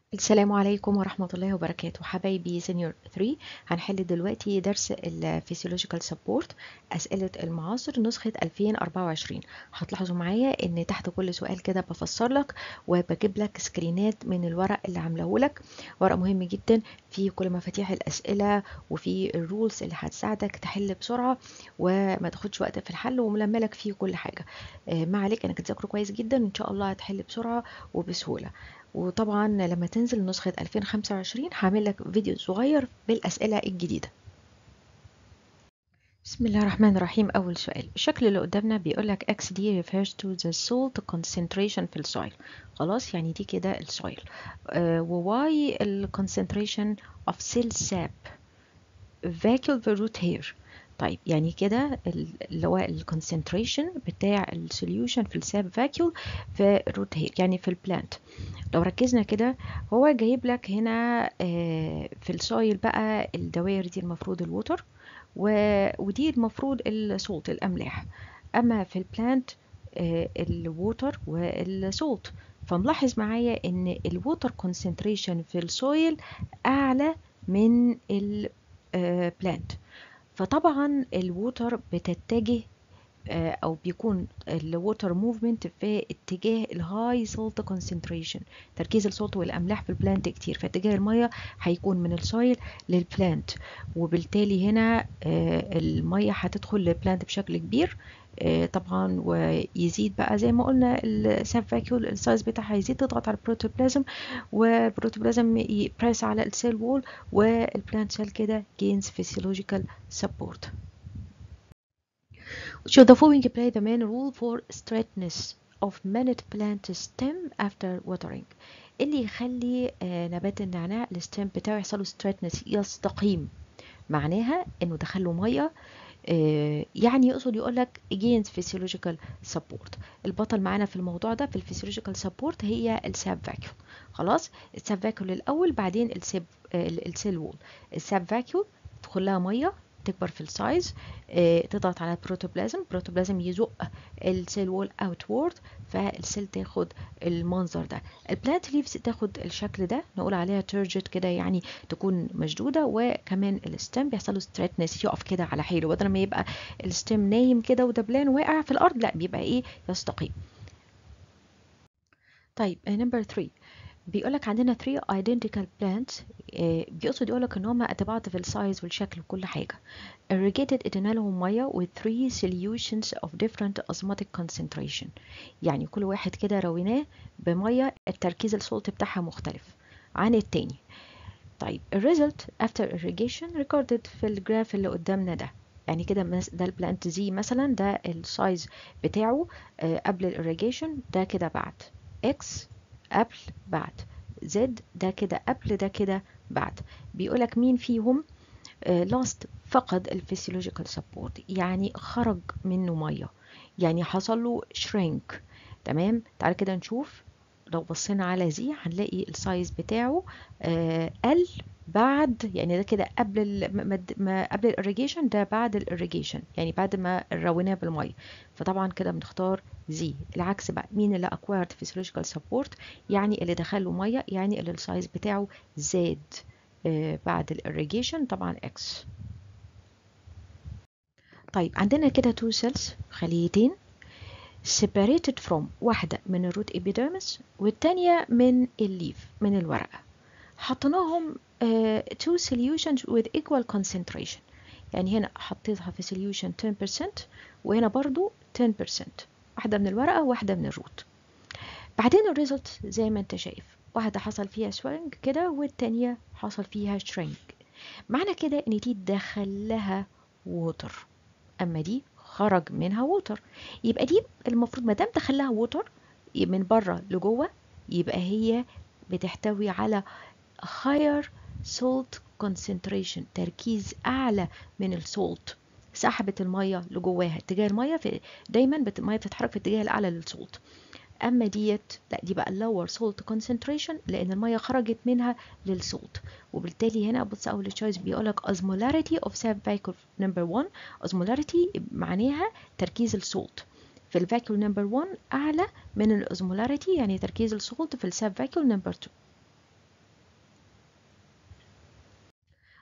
السلام عليكم ورحمة الله وبركاته حبايبي سينيور 3 هنحل دلوقتي درس الفسيولوجيكال سبورت أسئلة المعاصر نسخة 2024 هتلاحظوا معايا ان تحت كل سؤال كده بفسر لك وبجيب لك سكرينات من الورق اللي عاملاه لك ورق مهم جدا فيه كل مفاتيح الأسئلة وفي الرولز اللي هتساعدك تحل بسرعة وما تاخدش وقت في الحل وململك فيه كل حاجة ما عليك انك تذاكره كويس جدا ان شاء الله هتحل بسرعة وبسهولة وطبعا لما تنزل نسخة 2025 هعمل لك فيديو صغير بالأسئلة الجديدة بسم الله الرحمن الرحيم أول سؤال الشكل اللي قدامنا بيقول لك XD refers to the salt concentration في السويل خلاص يعني دي كده السويل آه وواي ال concentration of cell sap vacuole في root hair طيب يعني كده اللي هو الكونسنتريشن بتاع السوليوشن في الساب فاكيول في الروت هير يعني في البلانت لو ركزنا كده هو جايب لك هنا في السويل بقى الدوائر دي المفروض الووتر ودي المفروض السولت الاملاح اما في البلانت الووتر والسولت فملاحظ معايا ان الووتر كونسنتريشن في السويل اعلى من البلانت فطبعا الووتر بتتجه او بيكون الووتر موفمنت في اتجاه الهاي سولت كونسنتريشن تركيز السولت والاملاح في البلانت كتير فاتجاه الميه هيكون من السويل للبلانت وبالتالي هنا الميه هتدخل للبلانت بشكل كبير طبعا ويزيد بقى زي ما قلنا الساب فاكيول السايز بتاعها يزيد تضغط على البروتوبلازم والبروتوبلازم يبريس على السيل وول والبلانت سيل كده gains physiological support which of the following play the main role for straightness of minute plant stem after watering اللي يخلي نبات النعناع الستيم بتاعه يحصل له straightness يستقيم معناها انه دخله ميه يعني يقصد يقول لك against physiological support البطل معانا في الموضوع ده في الفسيولوجيكال سبورت هي الساب فاكيول خلاص الساب فاكيول الاول بعدين السيب السيل وول الساب فاكيول تدخل لها ميه تكبر في السايز اه تضغط على البروتوبلازم البروتوبلازم يزق السيل وول اوتورد فالسيل تاخد المنظر ده البلانت ليفز تاخد الشكل ده نقول عليها ترجت كده يعني تكون مشدوده وكمان الستيم بيحصل له ستريتنس يقف كده على حيله بدل ما يبقى الستيم نايم كده ودبلان واقع في الارض لا بيبقى ايه يستقيم طيب نمبر 3 بيقول لك عندنا 3 identical plants بيقصد يقول لك ان هم قد بعض في السايز والشكل وكل حاجه irrigated ادينا لهم ميه with 3 solutions of different osmotic concentration يعني كل واحد كده رويناه بميه التركيز السولت بتاعها مختلف عن التاني طيب الريزلت after irrigation recorded في الجراف اللي قدامنا ده يعني كده ده البلانت زي مثلا ده السايز بتاعه قبل الاريجيشن ده كده بعد x قبل بعد زد ده كده قبل ده كده بعد بيقولك مين فيهم لاست فقد الفسيولوجيكال سبورت يعني خرج منه ميه يعني حصل له شرينك تمام تعال كده نشوف لو بصينا على زي هنلاقي السايز بتاعه آه قل بعد يعني ده كده قبل ما قبل الاريجيشن ده بعد الاريجيشن يعني بعد ما رويناه بالميه فطبعا كده بنختار زي العكس بقى مين اللي acquired physiological support يعني اللي دخله ميه يعني اللي السايز بتاعه زاد آه بعد الاريجيشن طبعا اكس طيب عندنا كده تو سيلز خليتين separated from واحدة من الروت epidermis والتانية من الليف من الورقة حطيناهم uh, two solutions with equal concentration يعني هنا حطيتها في solution 10% وهنا برضو 10% واحدة من الورقة وواحدة من الروت بعدين الريزلت زي ما انت شايف واحدة حصل فيها swelling كده والتانية حصل فيها shrink معنى كده ان دي دخل لها ووتر اما دي خرج منها ووتر يبقى دي المفروض ما دام دخل لها ووتر من بره لجوه يبقى هي بتحتوي على higher salt concentration تركيز اعلى من السولت سحبت الميه لجواها اتجاه الميه في دايما الميه بتتحرك في الاتجاه الاعلى للسولت اما ديت لا دي بقى lower salt concentration لان الميه خرجت منها للسولت وبالتالي هنا بص اول تشويس بيقول لك osmolarity of sap vacuole number 1 osmolarity معناها تركيز السولت في الفاكيول نمبر 1 اعلى من الاوزمولاريتي يعني تركيز السولت في الساب فاكيول نمبر 2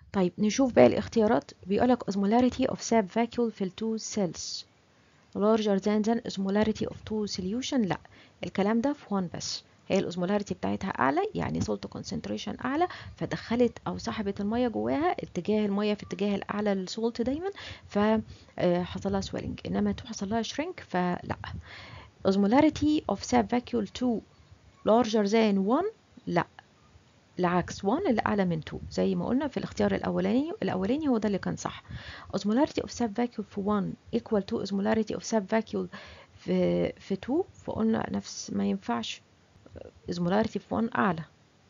طيب نشوف بقى الاختيارات بيقولك osmolarity of sap vacuole في ال two cells larger than than osmolarity of two solution لا الكلام ده في one بس هي الاوزمولاريتي بتاعتها اعلى يعني سولت كونسنتريشن اعلى فدخلت او سحبت الميه جواها اتجاه الميه في اتجاه الاعلى للسولت دايما فحصل لها سويلنج انما تو حصل لها شرينك فلا osmolarity of sap vacuole 2 larger than 1 لا العكس 1 اللي اعلى من 2 زي ما قلنا في الاختيار الاولاني الاولاني هو ده اللي كان صح osmolarity of sap vacuole في 1 equal to osmolarity of sap vacuole في في 2 فقلنا نفس ما ينفعش osmolarity في 1 اعلى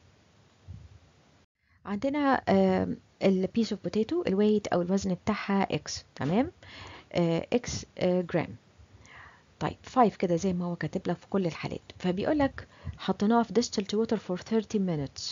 عندنا البيس اوف بوتيتو الويت او الوزن بتاعها اكس تمام اكس جرام طيب 5 كده زي ما هو كاتب لك في كل الحالات فبيقول لك حطيناها في distilled water for 30 minutes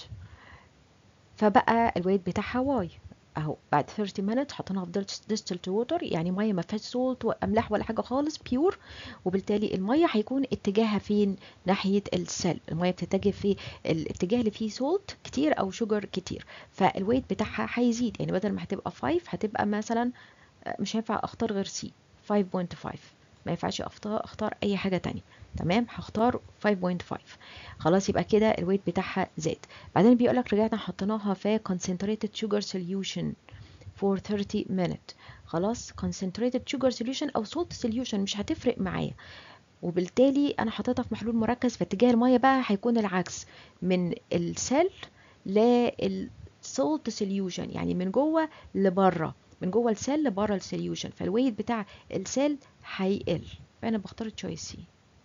فبقى الويت بتاعها واي اهو بعد 30 minutes حطيناها في distilled water يعني ميه ما فيهاش سولت واملاح ولا حاجه خالص بيور وبالتالي الميه هيكون اتجاهها فين ناحيه السل الميه بتتجه في الاتجاه اللي فيه سولت كتير او شوجر كتير فالويت بتاعها هيزيد يعني بدل ما هتبقى 5 هتبقى مثلا مش هينفع اختار غير سي 5.5 ما ينفعش اختار اختار اي حاجه تانية تمام هختار 5.5 خلاص يبقى كده الويت بتاعها زاد بعدين بيقول لك رجعنا حطيناها في concentrated sugar solution for 30 minutes خلاص concentrated sugar solution او salt solution مش هتفرق معايا وبالتالي انا حطيتها في محلول مركز فاتجاه الميه بقى هيكون العكس من السل للسولت سوليوشن يعني من جوه لبره من جوه السيل لبره السوليوشن فالويت بتاع السيل هيقل فانا بختار تشويس سي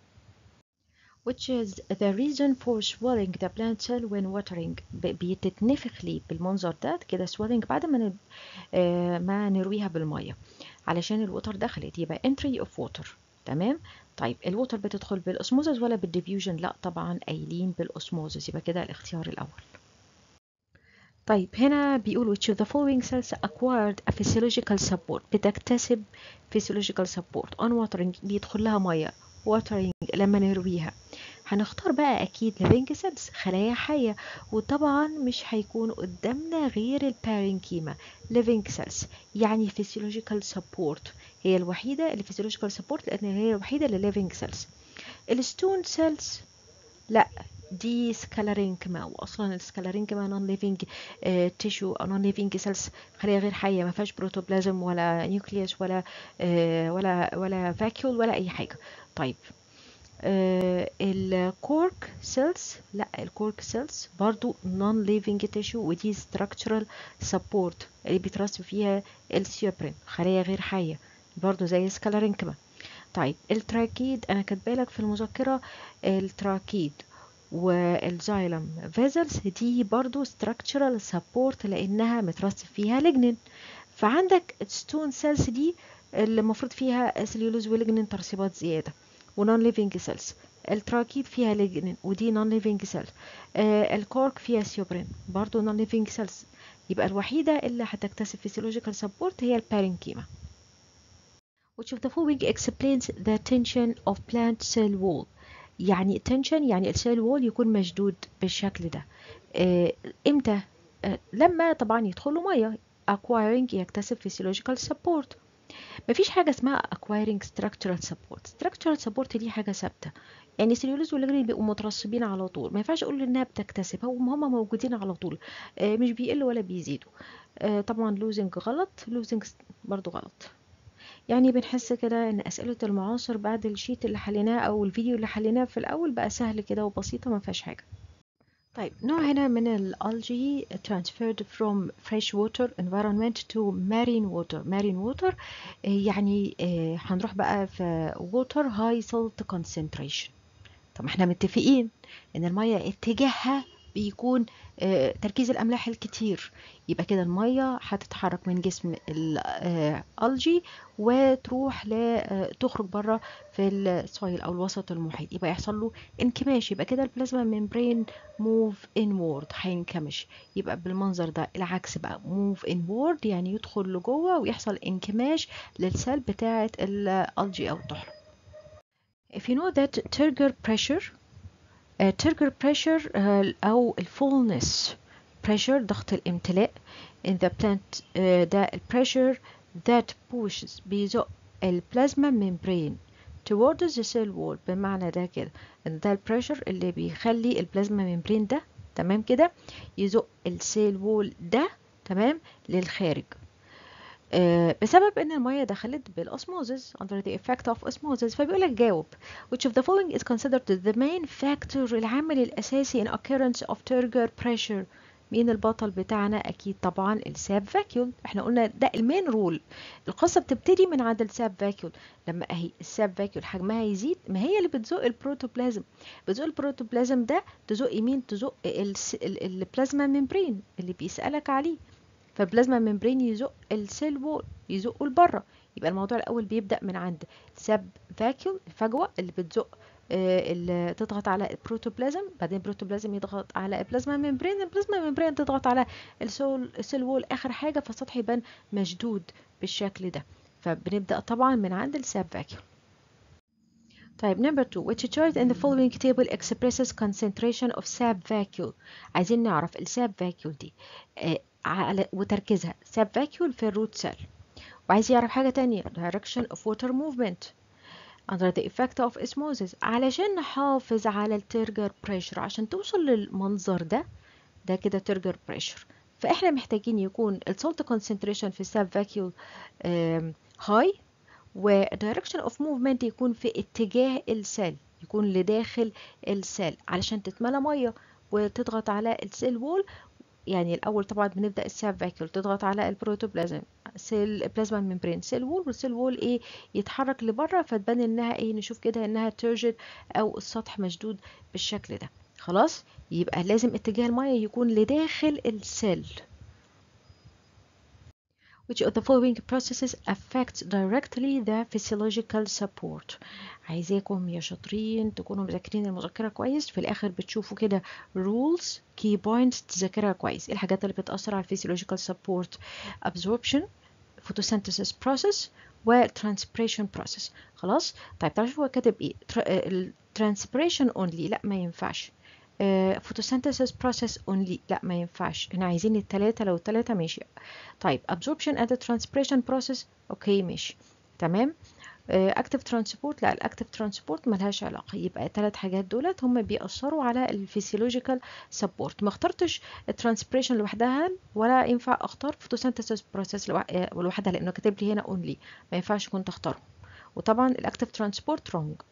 which is the reason for swelling the plant cell when watering بتتنفخ ليه بالمنظر ده كده swelling بعد ما ن... آه ما نرويها بالميه علشان الوتر دخلت يبقى entry of water تمام طيب الوتر بتدخل بالاسموزس ولا بالديفيوجن لا طبعا قايلين بالاسموزس يبقى كده الاختيار الاول طيب هنا بيقول which of the following cells acquired a physiological support بتكتسب physiological support on watering بيدخل لها ميه watering لما نرويها هنختار بقى اكيد living cells خلايا حية وطبعا مش هيكون قدامنا غير البارينكيما living cells يعني physiological support هي الوحيدة اللي physiological support لان هي الوحيدة اللي living cells الستون cells لا دي سكالارينكما واصلا السكالارينكما نون ليفنج تيشو او نون ليفنج سيلز خليه غير حيه ما فيهاش بروتوبلازم ولا نيوكليوس ولا آه ولا ولا فاكيول ولا اي حاجه طيب آه الكورك سيلز لا الكورك سيلز برضو نون ليفنج تيشو ودي structural سبورت اللي بيترسب فيها السيوبرين خليه غير حيه برضو زي السكالارينكما طيب التراكيد انا كاتبالك في المذكره التراكيد والزايلم فيزلز دي برضو structural support لانها مترسب فيها لجنين فعندك ستون سيلز دي اللي المفروض فيها سليولوز ولجنين ترسيبات زياده ونون ليفنج سيلز التراكيب فيها لجنين ودي نون ليفنج سيل آه الكورك فيها سيوبرين برضو نون ليفنج سيلز يبقى الوحيده اللي هتكتسب physiological support هي البارينكيما which of the following explains the tension of plant cell wall يعني tension يعني السيل وول يكون مشدود بالشكل ده آه امتى آه لما طبعا يدخلوا ميه acquiring يكتسب physiological support مفيش حاجة اسمها acquiring structural support structural support دي حاجة ثابتة يعني السليولوز والجرين بيبقوا مترسبين على طول ما ينفعش اقول انها بتكتسب هم هم موجودين على طول آه مش بيقلوا ولا بيزيدوا آه طبعا losing غلط losing برضو غلط يعني بنحس كده ان اسئله المعاصر بعد الشيت اللي حليناه او الفيديو اللي حليناه في الاول بقى سهل كده وبسيطه ما فيهاش حاجه طيب نوع هنا من الالجي transferred from fresh water environment to marine water marine water يعني هنروح بقى في water high salt concentration طب احنا متفقين ان الميه اتجاهها بيكون تركيز الاملاح الكتير يبقى كده الميه هتتحرك من جسم الالجي وتروح تخرج بره في السويل او الوسط المحيط يبقى يحصل له انكماش يبقى كده البلازما ممبرين موف انورد هينكمش يبقى بالمنظر ده العكس بقى موف انورد يعني يدخل لجوه ويحصل انكماش للسيل بتاعه الالجي او الطحلب if you know that turgor pressure ترجر بريشر او الفولنس pressure ضغط الامتلاء in the plant uh, ده ال pressure that pushes بيزق البلازما membrane towards the cell wall بمعنى ده كده ان ده البريشر اللي بيخلي البلازما membrane ده تمام كده يزق السيل وول ده تمام للخارج آه بسبب ان الميه دخلت بالاسموزس under the effect of osmosis فبيقول لك جاوب which of the following is considered the main factor العامل الاساسي in occurrence of turgor pressure مين البطل بتاعنا اكيد طبعا الساب فاكيول احنا قلنا ده المين رول القصه بتبتدي من عند الساب فاكيول لما اهي الساب فاكيول حجمها يزيد ما هي اللي بتزق البروتوبلازم بتزق البروتوبلازم ده تزق مين تزق البلازما ممبرين اللي بيسالك عليه فالبلازما ممبرين يزق السيل وول يزقه لبره يبقى الموضوع الاول بيبدا من عند ساب فاكيول الفجوه اللي بتزق اللي تضغط على البروتوبلازم بعدين البروتوبلازم يضغط على البلازما ممبرين البلازما ممبرين تضغط على السول السيل وول اخر حاجه فالسطح يبان مشدود بالشكل ده فبنبدا طبعا من عند الساب فاكيول طيب number two which chart in the following table expresses concentration of sab vacuole عايزين نعرف الساب فاكيول دي آه على وتركيزها ساب فاكيول في الروت سيل وعايز يعرف حاجة تانية direction of water movement under the effect of osmosis علشان نحافظ على الترجر بريشر عشان توصل للمنظر ده ده كده ترجر بريشر فاحنا محتاجين يكون السولت concentration في الساب فاكيول هاي و direction of movement يكون في اتجاه السيل يكون لداخل السيل علشان تتملى ميه وتضغط على السيل وول يعني الاول طبعا بنبدا الساب فاكيول تضغط على البروتوبلازم سيل بلازما ممبرين سيل وول والسيل وول ايه يتحرك لبره فتبان انها ايه نشوف كده انها تيرجد او السطح مشدود بالشكل ده خلاص يبقى لازم اتجاه الميه يكون لداخل السيل which of the following processes affects directly the physiological support عايزاكم يا شاطرين تكونوا مذاكرين المذكرة كويس في الآخر بتشوفوا كده rules key points تذاكرها كويس ايه الحاجات اللي بتأثر على physiological support absorption photosynthesis process و transpiration process خلاص طيب تعالوا شوفوا هو كاتب ايه transpiration only لا ما ينفعش photosynthesis process only لا ما ينفعش احنا عايزين التلاتة لو التلاتة ماشي طيب absorption and transpiration process اوكي ماشي تمام اكتف ترانسبورت لا الاكتف ترانسبورت ملهاش علاقه يبقى الثلاث حاجات دولت هم بيأثروا على الفسيولوجيكال سبورت ما اخترتش الترانسبريشن لوحدها ولا ينفع اختار فوتوسينثيسيس بروسيس لوحدها لانه كاتب لي هنا اونلي ما ينفعش كنت اختارهم وطبعا الاكتف ترانسبورت رونج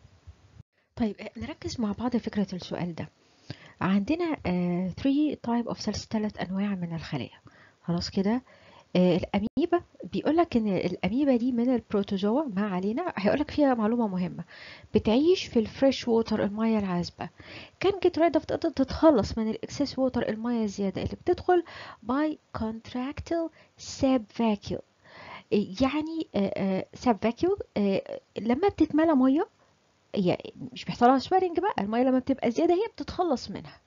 طيب نركز مع بعض فكره السؤال ده عندنا 3 تايب اوف سيلز ثلاث انواع من الخلايا خلاص كده آه الاميبا بيقول لك ان الاميبا دي من البروتوزوا ما علينا هيقول لك فيها معلومه مهمه بتعيش في الفريش ووتر الميه العذبه كان جيت ريد تقدر تتخلص من الاكسس ووتر الميه الزياده اللي بتدخل باي كونتراكتيل ساب فاكيول يعني ساب فاكيول لما بتتملى ميه هي مش بيحصل لها سويرنج بقى الميه لما بتبقى زياده هي بتتخلص منها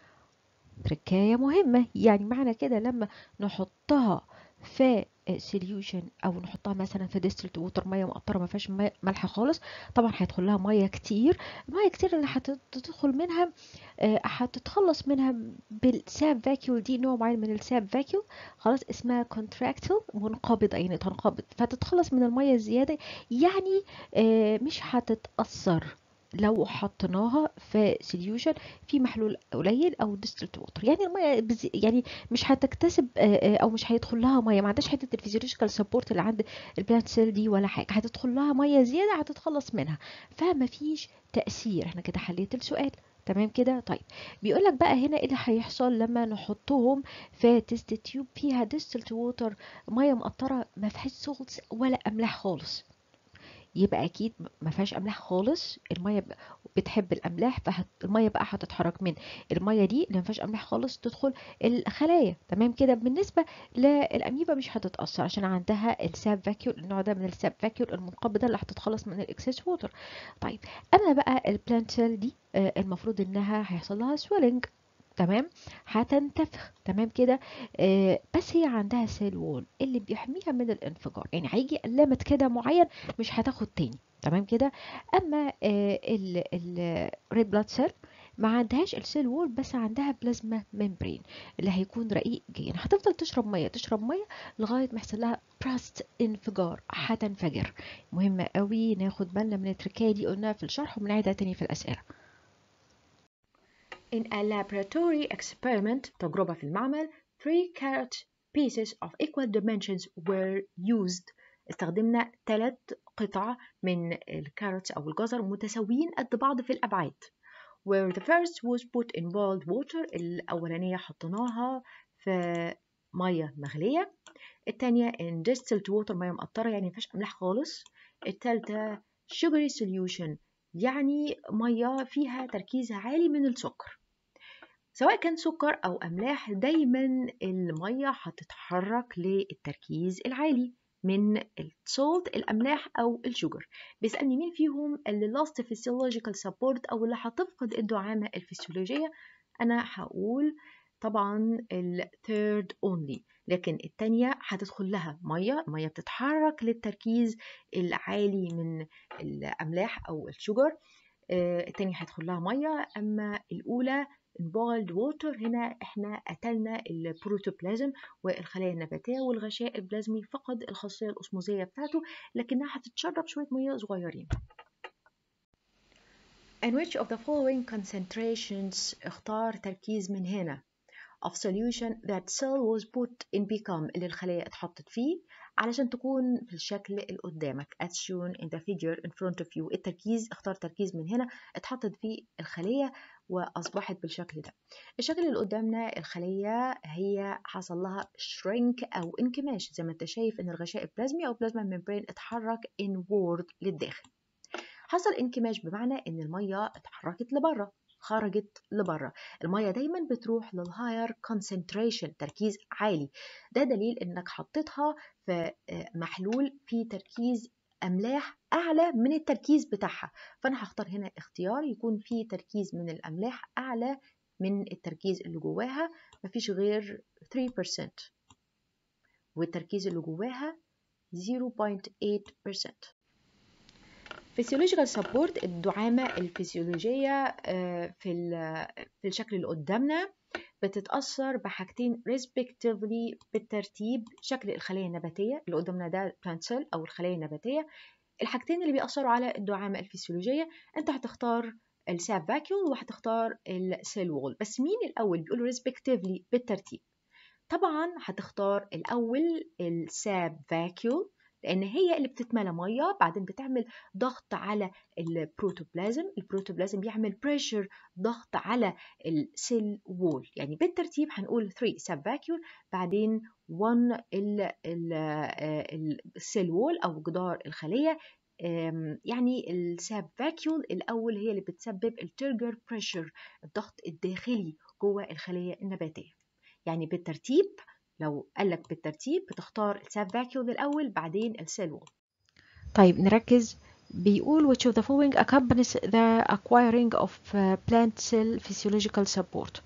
تركايه مهمه يعني معنى كده لما نحطها في سوليوشن او نحطها مثلا في ديستلت ووتر ميه مقطره ما فيهاش ملح خالص طبعا هيدخل لها ميه كتير الميه كتير اللي هتدخل منها هتتخلص منها بالساب فاكيول دي نوع معين من الساب فاكيول خلاص اسمها كونتراكتيل منقبضه يعني تنقبض فتتخلص من الميه الزياده يعني مش هتتاثر لو حطيناها في سوليوشن في محلول قليل او ديستلت ووتر يعني الميه بزي يعني مش هتكتسب او مش هيدخل لها ميه ما عندهاش حته الفيزيولوجيكال سبورت اللي عند البلانت سيل دي ولا حاجه هتدخل لها ميه زياده هتتخلص منها فما فيش تاثير احنا كده حليت السؤال تمام كده طيب بيقول لك بقى هنا ايه اللي هيحصل لما نحطهم في تيست تيوب فيها ديستلت ووتر ميه مقطره ما فيهاش سولتس ولا املاح خالص يبقى اكيد ما فيهاش املاح خالص الميه بتحب الاملاح فالميه بقى هتتحرك من الميه دي اللي ما فيهاش املاح خالص تدخل الخلايا تمام كده بالنسبه للاميبا مش هتتاثر عشان عندها الساب فاكيول النوع ده من الساب فاكيول المنقبضه اللي هتتخلص من الاكسس ووتر طيب اما بقى البلانت سيل دي المفروض انها هيحصل لها سويلنج تمام هتنتفخ تمام كده آه بس هي عندها سيل وول اللي بيحميها من الانفجار يعني هيجي علامه كده معين مش هتاخد تاني تمام كده اما الريد بلاد سيل ما عندهاش السيل وول بس عندها بلازما ممبرين اللي هيكون رقيق جدا هتفضل تشرب ميه تشرب ميه لغايه ما يحصل لها براست انفجار هتنفجر مهمه قوي ناخد بالنا من التركايه دي قلناها في الشرح وبنعيدها تاني في الاسئله In a laboratory experiment تجربة في المعمل three carrot pieces of equal dimensions were used استخدمنا ثلاث قطع من الكاروتس أو الجزر متساويين قد بعض في الأبعاد where the first was put in boiled water الأولانية حطيناها في مية مغلية التانية in distilled water مية مقطرة يعني مفيهاش أملاح خالص التالتة sugary solution يعني مية فيها تركيز عالي من السكر سواء كان سكر أو أملاح دايما المية هتتحرك للتركيز العالي من السولت الأملاح أو الشجر بيسألني مين فيهم اللي lost physiological support أو اللي هتفقد الدعامة الفسيولوجية أنا هقول طبعا ال third only لكن التانية هتدخل لها مية المية بتتحرك للتركيز العالي من الأملاح أو الشجر آه التانية هيدخل لها مية أما الأولى boiled water هنا احنا قتلنا البروتوبلازم والخلايا النباتية والغشاء البلازمي فقد الخاصية الأسموزية بتاعته لكنها هتتشرب شوية مية صغيرين And which of the following concentrations اختار تركيز من هنا of solution that cell was put in become اللي الخلية اتحطت فيه علشان تكون في الشكل اللي قدامك as shown in the figure in front of you التركيز اختار تركيز من هنا اتحطت فيه الخلية وأصبحت بالشكل ده الشكل اللي قدامنا الخلية هي حصل لها shrink أو انكماش زي ما انت شايف ان الغشاء البلازمي أو بلازما ممبرين اتحرك inward للداخل حصل انكماش بمعنى ان المية اتحركت لبره خرجت لبره المية دايما بتروح للهاير concentration تركيز عالي ده دليل انك حطيتها في محلول فيه تركيز أملاح أعلى من التركيز بتاعها فأنا هختار هنا اختيار يكون فيه تركيز من الأملاح أعلى من التركيز اللي جواها مفيش غير 3% والتركيز اللي جواها 0.8% physiological support الدعامة الفسيولوجية في في الشكل اللي قدامنا بتتأثر بحاجتين respectively بالترتيب شكل الخلايا النباتية اللي قدامنا ده plant cell أو الخلايا النباتية الحاجتين اللي بيأثروا على الدعامة الفسيولوجية أنت هتختار الساب فاكيول وهتختار السيل وول بس مين الأول بيقولوا respectively بالترتيب طبعا هتختار الأول الساب فاكيول لان هي اللي بتتملى ميه بعدين بتعمل ضغط على البروتوبلازم البروتوبلازم بيعمل بريشر ضغط على السيل وول يعني بالترتيب هنقول 3 سب فاكيول بعدين 1 السيل وول او جدار الخليه يعني الساب فاكيول الاول هي اللي بتسبب الترجر بريشر الضغط الداخلي جوه الخليه النباتيه يعني بالترتيب لو قالك بالترتيب بتختار الساب فاكيول الأول بعدين السيل وول طيب نركز بيقول which of the following accompanies the acquiring of plant cell physiological support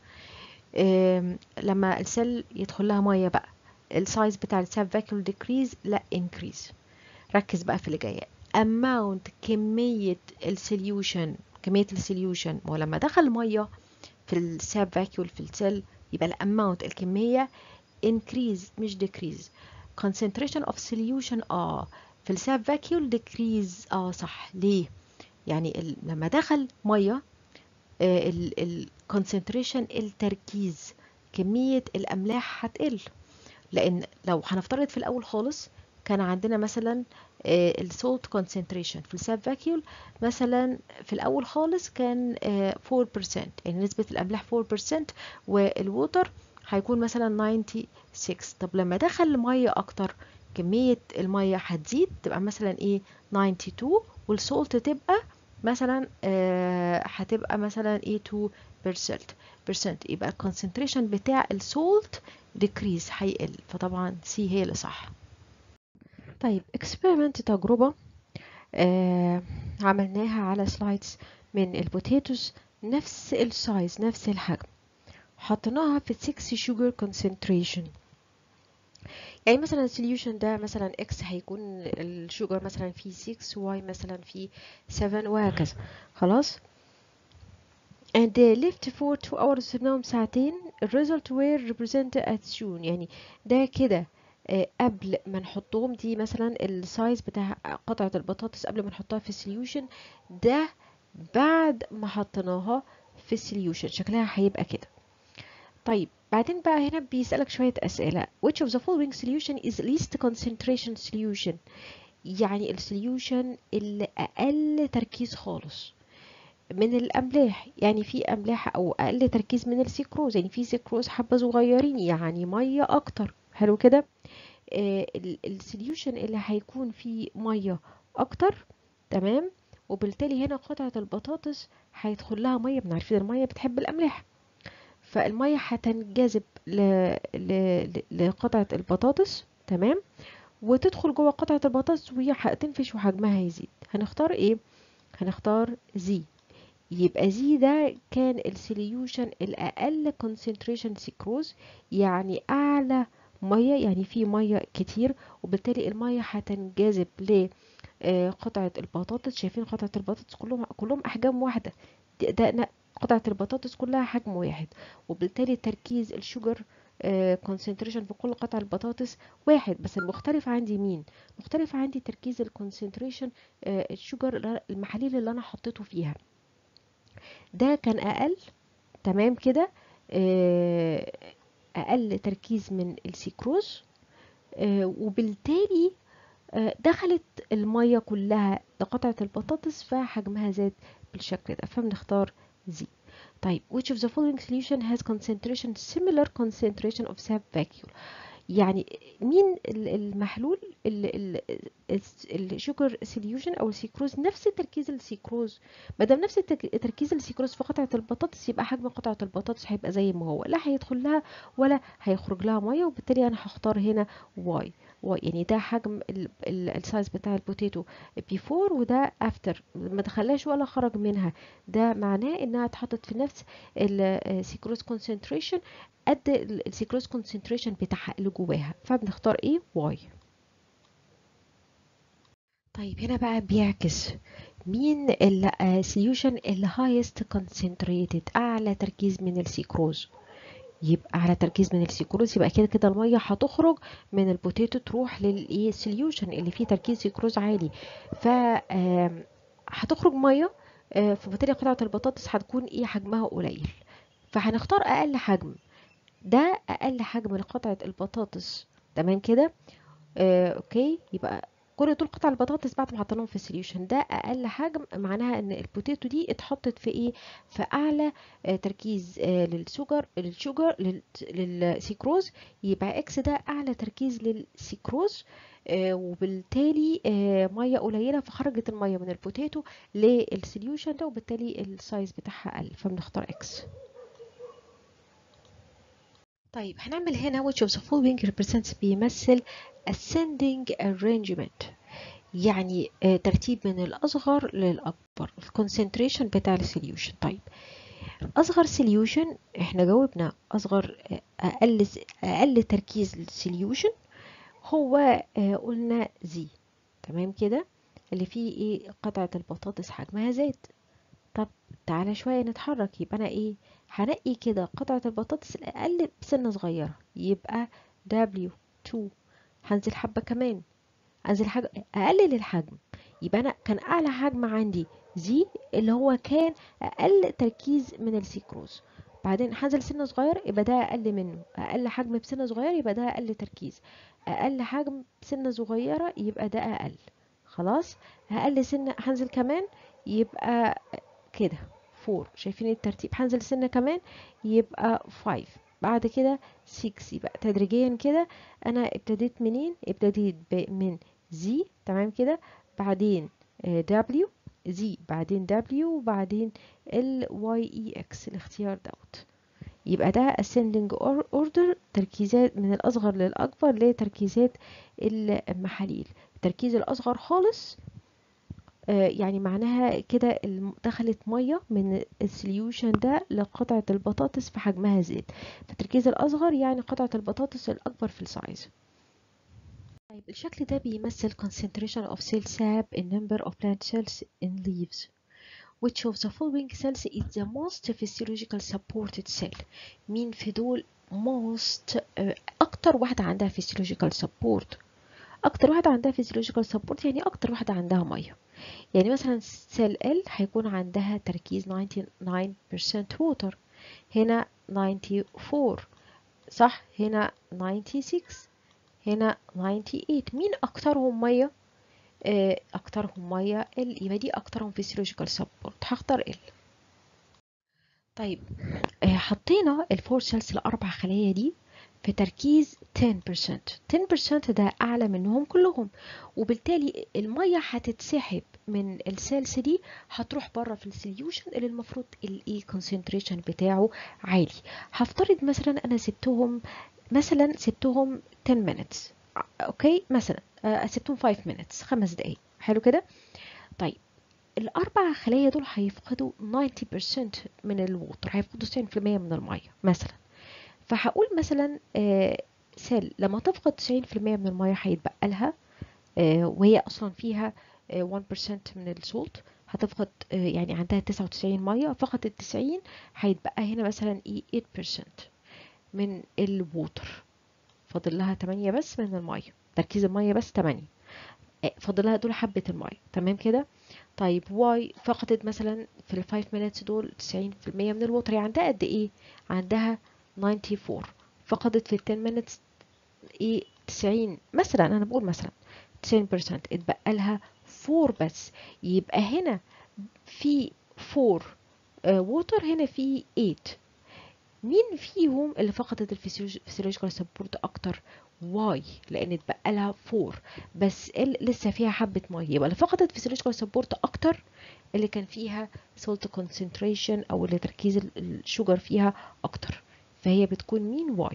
لما السيل يدخل لها ميه بقى السايز بتاع الساب فاكيول decrease لا increase ركز بقى في اللي جايه amount كميه السوليوشن كميه السوليوشن ولما دخل ميه في الساب فاكيول في السيل يبقى الاماونت الكميه increase مش decrease concentration of solution اه في الساب فاكيول decrease اه صح ليه يعني ال... لما دخل ميه آه ال... concentration التركيز كمية الأملاح هتقل لأن لو هنفترض في الأول خالص كان عندنا مثلا السولت كونسنتريشن في الساب فاكيول مثلا في الأول خالص كان 4% يعني نسبة الأملاح 4% والووتر هيكون مثلا 96 طب لما دخل مية أكتر كمية المية هتزيد تبقى مثلا ايه 92 والسولت تبقى مثلا آه هتبقى مثلا ايه 2% percent يبقى الكونسنتريشن بتاع السولت decrease هيقل فطبعا سي هي اللي صح طيب experiment تجربة آه عملناها على سلايدز من البوتيتوز نفس السايز نفس الحجم حطيناها في 6 sugar concentration يعني مثلا السوليوشن ده مثلا x هيكون الشوجر مثلا فيه 6 y مثلا فيه 7 وهكذا خلاص and they lived for two hours سيبناهم ساعتين ال result were represented as shown يعني ده كده آه، قبل ما نحطهم دي مثلا السايز بتاع قطعة البطاطس قبل ما نحطها في السوليوشن ده بعد ما حطيناها في السوليوشن شكلها هيبقى كده طيب بعدين بقى هنا بيسألك شوية أسئلة which of the following solution is least concentration solution يعني السوليوشن اللي أقل تركيز خالص من الأملاح يعني في أملاح أو أقل تركيز من السيكروز يعني في سيكروز حبة صغيرين يعني مية أكتر حلو كده السوليوشن اللي هيكون فيه مية أكتر تمام وبالتالي هنا قطعة البطاطس هيدخل لها مية من عارفين المية بتحب الأملاح فالمية هتنجذب ل... ل... لقطعة البطاطس تمام وتدخل جوه قطعة البطاطس وهي هتنفش وحجمها هيزيد هنختار ايه هنختار زي يبقى زي ده كان السوليوشن الأقل concentration سيكروز يعني أعلى مية يعني في مية كتير وبالتالي المية هتنجذب لقطعة البطاطس شايفين قطعة البطاطس كلهم كلهم أحجام واحدة ده, ده قطعة البطاطس كلها حجم واحد وبالتالي تركيز الشجر كونسنتريشن في كل قطع البطاطس واحد بس المختلف عندي مين مختلف عندي تركيز الكونسنتريشن الشجر المحاليل اللي انا حطيته فيها ده كان اقل تمام كده اقل تركيز من السيكروز وبالتالي دخلت المية كلها لقطعة البطاطس فحجمها زاد بالشكل ده فبنختار زي طيب which of the following solution has concentration similar concentration of sap vacuole يعني مين المحلول الشوجر سوليوشن او السيكروز نفس تركيز السيكروز ما دام نفس تركيز السيكروز في قطعه البطاطس يبقى حجم قطعه البطاطس هيبقى زي ما هو لا هيدخل لها ولا هيخرج لها ميه وبالتالي انا هختار هنا واي واي يعني ده حجم السايز بتاع البوتيتو بيفور وده افتر ما دخلهاش ولا خرج منها ده معناه انها اتحطت في نفس السيكروز كونسنتريشن قد السيكروز كونسنتريشن بتاعها اللي جواها فبنختار ايه واي طيب هنا بقى بيعكس مين السوليوشن اللي هايست كونسنتريتد اعلى تركيز من السيكروز يبقى اعلى تركيز من السيكروز يبقى كده كده الميه هتخرج من البوتيتو تروح للايه سوليوشن اللي فيه تركيز سيكروز عالي ف هتخرج ميه فبالتالي قطعه البطاطس هتكون ايه حجمها قليل فهنختار اقل حجم ده اقل حجم لقطعه البطاطس تمام كده آه، اوكي يبقى كل دول قطع البطاطس بعد ما حطيناهم في السوليوشن ده اقل حجم معناها ان البوتيتو دي اتحطت في ايه في اعلى آه تركيز آه للسكر للشجر للسيكروز يبقى اكس ده اعلى تركيز للسيكروز آه وبالتالي آه ميه قليله فخرجت الميه من البوتيتو للسوليوشن ده وبالتالي السايز بتاعها قل فبنختار اكس طيب هنعمل هنا which of the following represents بيمثل ascending arrangement يعني آه ترتيب من الأصغر للأكبر الكونسنتريشن بتاع السوليوشن طيب أصغر سوليوشن احنا جاوبنا أصغر أقل أقل تركيز للسوليوشن هو آه قلنا زي تمام كده اللي فيه ايه قطعة البطاطس حجمها زاد طب تعالى شوية نتحرك يبقى أنا إيه هنقي كده قطعة البطاطس الأقل بسنة صغيرة يبقى W2 هنزل حبة كمان أنزل حاجة أقلل الحجم يبقى أنا كان أعلى حجم عندي زي اللي هو كان أقل تركيز من السيكروز بعدين هنزل سنة صغير يبقى ده أقل منه أقل حجم بسنة صغيرة يبقى ده أقل تركيز أقل حجم بسنة صغيرة يبقى ده أقل خلاص أقل سنة هنزل كمان يبقى كده 4 شايفين الترتيب هنزل سنة كمان يبقى 5 بعد كده 6 يبقى تدريجيا كده انا ابتديت منين ابتديت من زي تمام كده بعدين دبليو زي بعدين دبليو وبعدين ال واي اي اكس الاختيار دوت يبقى ده ascending order تركيزات من الأصغر للأكبر لتركيزات المحاليل التركيز الأصغر خالص يعني معناها كده دخلت ميه من السوليوشن ده لقطعة البطاطس في حجمها زاد فالتركيز الأصغر يعني قطعة البطاطس الأكبر في السايز طيب الشكل ده بيمثل concentration of cell sap in number of plant cells in leaves which of the following cells is the most physiological supported cell مين في دول most آه، اكتر واحدة عندها physiological support اكتر واحدة عندها physiological support يعني اكتر واحدة عندها مية يعني مثلا سيل L هيكون عندها تركيز 99% water هنا 94 صح هنا 96 هنا 98 مين اكترهم ميه آه، اكترهم ميه ال يبقى دي اكترهم فيسيولوجيكال سبورت هختار ال طيب آه، حطينا الفور سيلز الاربع خلايا دي في تركيز 10% 10% ده اعلى منهم كلهم وبالتالي الميه هتتسحب من السيلز دي هتروح بره في السوليوشن اللي المفروض الايه كونسنتريشن بتاعه عالي هفترض مثلا انا سبتهم مثلا سبتهم 10 minutes اوكي مثلا آه، سبتهم 5 minutes خمس دقايق حلو كده طيب الاربع خلايا دول هيفقدوا 90% من الووتر هيفقدوا 90% من الميه مثلا فهقول مثلا آه، سيل لما تفقد 90% من الميه هيتبقى لها آه، وهي اصلا فيها آه، 1% من السولت هتفقد آه، يعني عندها 99 ميه فقدت 90 هيتبقى هنا مثلا ايه 8% من الووتر فاضل لها 8 بس من الميه تركيز الميه بس 8 آه، فاضل لها دول حبه الميه تمام كده طيب واي فقدت مثلا في ال 5 minutes دول 90% من الووتر يعني عندها قد ايه عندها 94 فقدت في ال 10 minutes ايه 90 مثلا انا بقول مثلا 90% اتبقى لها 4 بس يبقى هنا في 4 ووتر هنا في 8 مين فيهم اللي فقدت الفسيولوجيكال سبورت اكتر واي لان اتبقى لها 4 بس ال لسه فيها حبه ميه يبقى اللي فقدت فسيولوجيكال سبورت اكتر اللي كان فيها سولت كونسنتريشن او اللي تركيز ال- الشوجر فيها اكتر فهي بتكون مين واي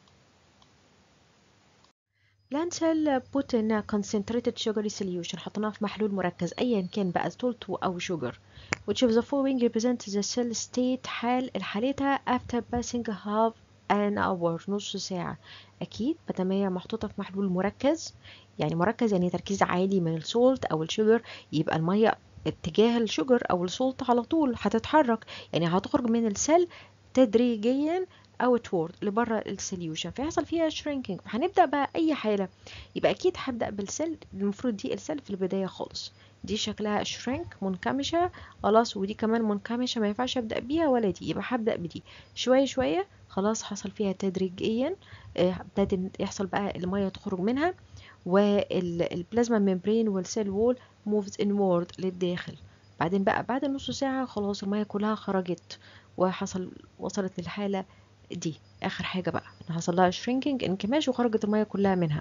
plant cell put in a concentrated sugary solution حطيناها في محلول مركز ايا كان بقى salt او sugar which of the following represents the cell state حال حالتها after passing half an hour نص ساعة أكيد مادام هي محطوطة في محلول مركز يعني مركز يعني تركيز عالي من السولت أو الشوجر يبقى المية اتجاه الشوجر أو السولت على طول هتتحرك يعني هتخرج من السيل تدريجيا outward لبره السوليوشن فيحصل فيها shrinking هنبدأ بقى أي حالة يبقى أكيد هبدأ بالسيل المفروض دي السيل في البداية خالص دي شكلها shrink منكمشة خلاص ودي كمان منكمشة ما ينفعش أبدأ بيها ولا دي يبقى هبدأ بدي شوية شوية خلاص حصل فيها تدريجيا آه، ابتدى يحصل بقى المية تخرج منها والبلازما ممبرين والسيل وول موفز انورد للداخل بعدين بقى بعد نص ساعة خلاص المية كلها خرجت وحصل وصلت للحالة دي آخر حاجة بقى إن حصل لها shrinking انكماش وخرجت المية كلها منها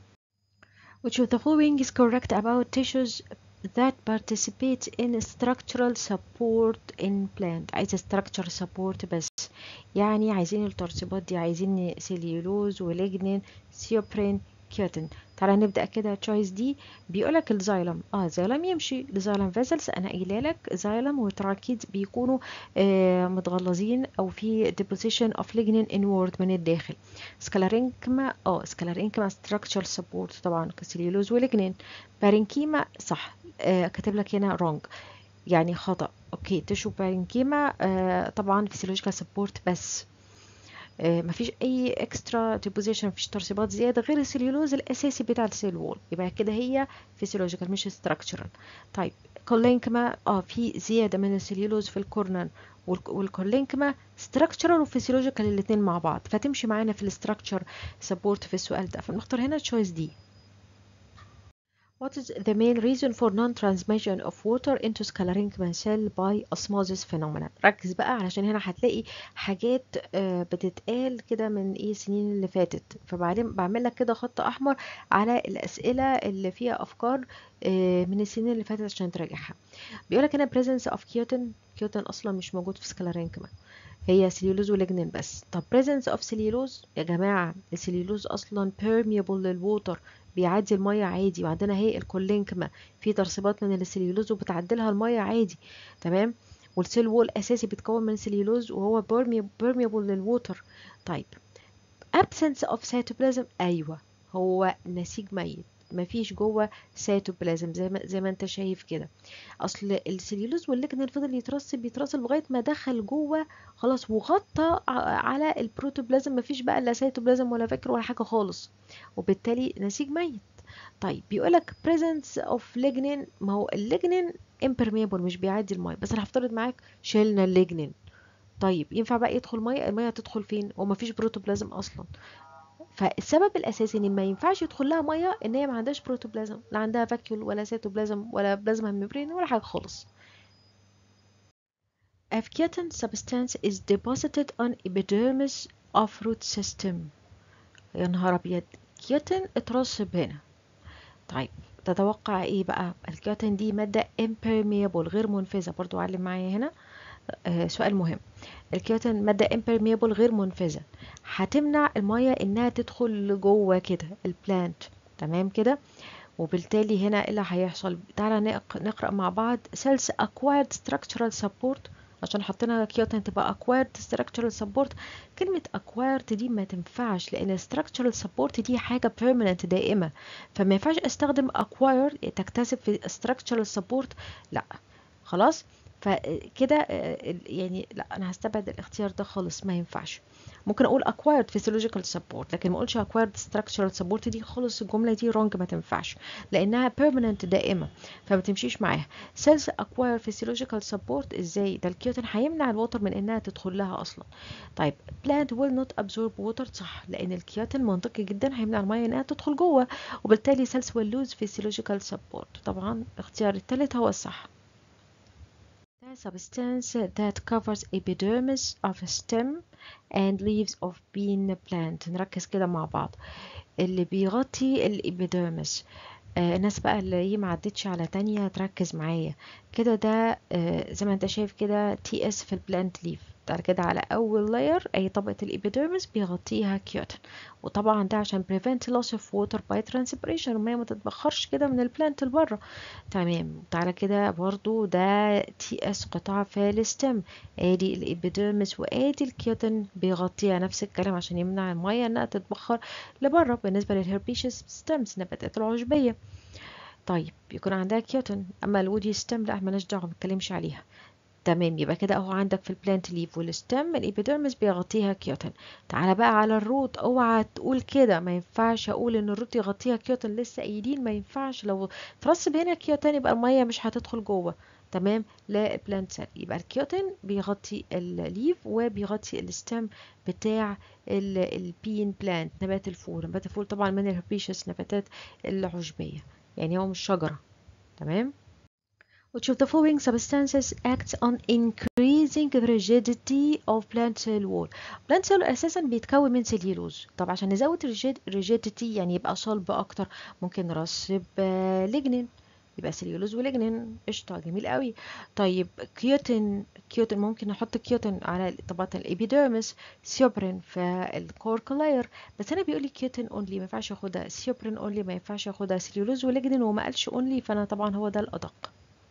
which of the following is correct about tissues that participate in structural support in plant عايزة structural support بس يعني عايزين الترسيبات دي عايزين سيليولوز وليجنين سيوبرين كيوتين تعالى نبدأ كده تشويس دي بيقولك الزايلم اه زايلم يمشي الزايلم فيزلز انا قايله لك زايلم وتراكيد بيكونوا آه متغلظين او في deposition of lignin inward من الداخل سكالارينكما اه سكالارينكما structural support طبعا كسيليولوز وليجنين بارينكيما صح آه كاتب لك هنا wrong يعني خطأ اوكي تشو بارينكيما آه طبعا فيسيولوجيكال سبورت بس آه مفيش اي اكسترا ديبوزيشن مفيش ترسيبات زياده غير السليولوز الاساسي بتاع السيل وول يبقى كده هي فيسيولوجيكال مش ستراكشرال طيب كولينكما اه في زياده من السليولوز في الكورنر والكولينكما ستراكشرال وفيسيولوجيكال الاثنين مع بعض فتمشي معانا في الاستراكشر سبورت في السؤال ده فنختار هنا تشويس دي What is the main reason for non-transmission of water into sclerenchyma cell by osmosis phenomenon ركز بقى علشان هنا هتلاقي حاجات آه، بتتقال كده من ايه السنين اللي فاتت فبعدين بعمل لك كده خط احمر على الاسئله اللي فيها افكار آه، من السنين اللي فاتت عشان تراجعها بيقول لك هنا presence of كيوتين كيوتين اصلا مش موجود في سكلارينكما هي سليولوز وليجنين بس طب presence of سليولوز يا جماعه السليولوز اصلا permeable للووتر بيعدي المية عادي وعندنا هي الكولينكما في ترسيبات من السليولوز وبتعدلها المية عادي تمام والسيل وول اساسي بيتكون من سليولوز وهو بيرميبل للووتر طيب absence of cytoplasm ايوه هو نسيج ميت مفيش جوه سيتوبلازم زي ما زي ما انت شايف كده اصل السليولوز والليجنين فضل يترسب يترسب لغايه ما دخل جوه خلاص وغطى على البروتوبلازم مفيش بقى لا سيتوبلازم ولا فاكر ولا حاجه خالص وبالتالي نسيج ميت طيب بيقولك presence of lignin ما هو الليجنين impermeable مش بيعدي الميه بس انا هفترض معاك شلنا الليجنين طيب ينفع بقى يدخل ميه الميه تدخل فين ومفيش بروتوبلازم اصلا فالسبب الاساسي ان ما ينفعش يدخل لها ميه ان هي ما عندهاش بروتوبلازم لا عندها فاكيول ولا سيتوبلازم ولا بلازما ميمبرين ولا حاجه خالص A Afgatan substance is deposited on epidermis of root system يا نهار ابيض كيوتين اترسب هنا طيب تتوقع ايه بقى الكيوتين دي مادة impermeable غير منفذة برضو علم معايا هنا آه سؤال مهم الكيوتين مادة impermeable غير منفذة هتمنع المية انها تدخل لجوه كده البلانت تمام كده وبالتالي هنا ايه اللي هيحصل تعالى نقرأ مع بعض cells acquired structural support عشان حطينا كيوتين تبقى acquired structural support كلمة acquired دي ما تنفعش لأن structural support دي حاجة permanent دائمة فما ينفعش استخدم acquire تكتسب في structural support لا خلاص فكده يعني لا انا هستبعد الاختيار ده خالص ما ينفعش ممكن اقول acquired physiological support لكن ما اقولش acquired structural support دي خالص الجمله دي wrong ما تنفعش لانها permanent دائمه فما تمشيش معاها cells acquire physiological support ازاي ده الكيوتين هيمنع الوتر من انها تدخل لها اصلا طيب plant will not absorb water صح لان الكيوتين منطقي جدا هيمنع الميه انها تدخل جوه وبالتالي cells will lose physiological support طبعا الاختيار الثالث هو الصح substance that covers epidermis of a stem and leaves of bean plant نركز كده مع بعض اللي بيغطي الإبيديرمس آه الناس بقى اللي هي ما عدتش على تانية تركز معايا كده ده آه زي ما انت شايف كده تي اس في البلانت ليف بعد كده على اول لاير اي طبقه الابيديرمس بيغطيها كيوتين وطبعا ده عشان prevent loss of water by transpiration الميه ما تتبخرش كده من البلانت لبره تمام تعالى كده برضو ده تي اس قطاع في الستم ادي الابيديرمس وادي الكيوتين بيغطيها نفس الكلام عشان يمنع الميه انها تتبخر لبره بالنسبه للهربيشس ستيمز نباتات العشبيه طيب يكون عندها كيوتين اما الودي ستيم لا مالناش دعوه ما نتكلمش عليها تمام يبقى كده اهو عندك في البلانت ليف والستم الابيديرمس بيغطيها كيوتين تعالى بقى على الروت اوعى تقول كده ما ينفعش اقول ان الروت يغطيها كيوتين لسه قايلين ما ينفعش لو ترسب هنا كيوتين يبقى الميه مش هتدخل جوه تمام لا بلانت سيل يبقى الكيوتين بيغطي الليف وبيغطي الستم بتاع البين بلانت نبات الفول نبات الفول طبعا من الهربيشس نباتات العشبيه يعني هو مش شجره تمام Which of the following substances acts on increasing the rigidity of plant cell wall? plant cell أساسا بيتكون من سليلوز طب عشان نزود rigidity يعني يبقى صلب أكتر ممكن نرسب ليجنين يبقى سليولوز وليجنين قشطة جميل قوي طيب كيوتين كيوتين ممكن نحط كيوتين على طبقة الإبيديرمس سيوبرين في الكورك لاير بس أنا بيقول لي كيوتين أونلي ما ينفعش ياخدها سيوبرين أونلي ما ينفعش ياخدها سليولوز وليجنين وما قالش أونلي فأنا طبعا هو ده الأدق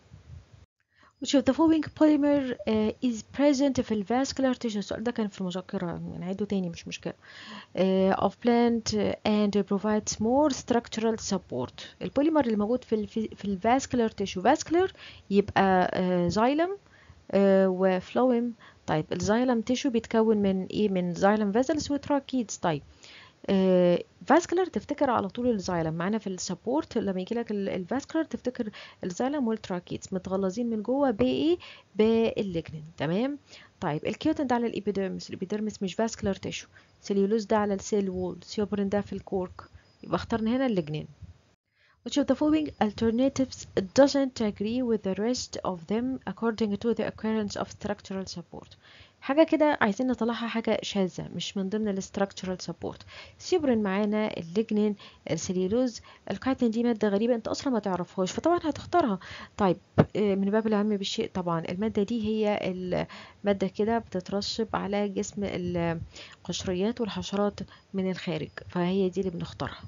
which of the following polymer uh, is present في الفاسكولار tissue السؤال ده كان في المذكرة نعيده تاني مش مشكلة uh, of plant and provides more structural support البوليمر اللي موجود في ال في الفاسكولار tissue vascular يبقى زايلم uh, وفلويم طيب الزايلم tissue بيتكون من ايه من زايلم فيزلز وتراكيدز طيب فاسكولار تفتكر على طول الزايلم معانا في السبورت لما يجي لك الفاسكولار تفتكر الزايلم والتراكيتس متغلظين من جوه بايه بالليجنين تمام طيب الكيوتين ده على الابيديرمس الابيديرمس مش فاسكولار تيشو سيليولوز ده على السيل وول سيوبرين ده في الكورك يبقى اخترنا هنا الليجنين Which of the following alternatives doesn't agree with the rest of them according to the occurrence of structural support حاجة كده عايزين نطلعها حاجة شاذة مش من ضمن الستراكشرال سبورت سيبرين معانا الليجنين السليلوز الكايتين دي مادة غريبة انت اصلا ما تعرفهاش فطبعا هتختارها طيب من باب العلم بالشيء طبعا المادة دي هي المادة كده بتترسب على جسم القشريات والحشرات من الخارج فهي دي اللي بنختارها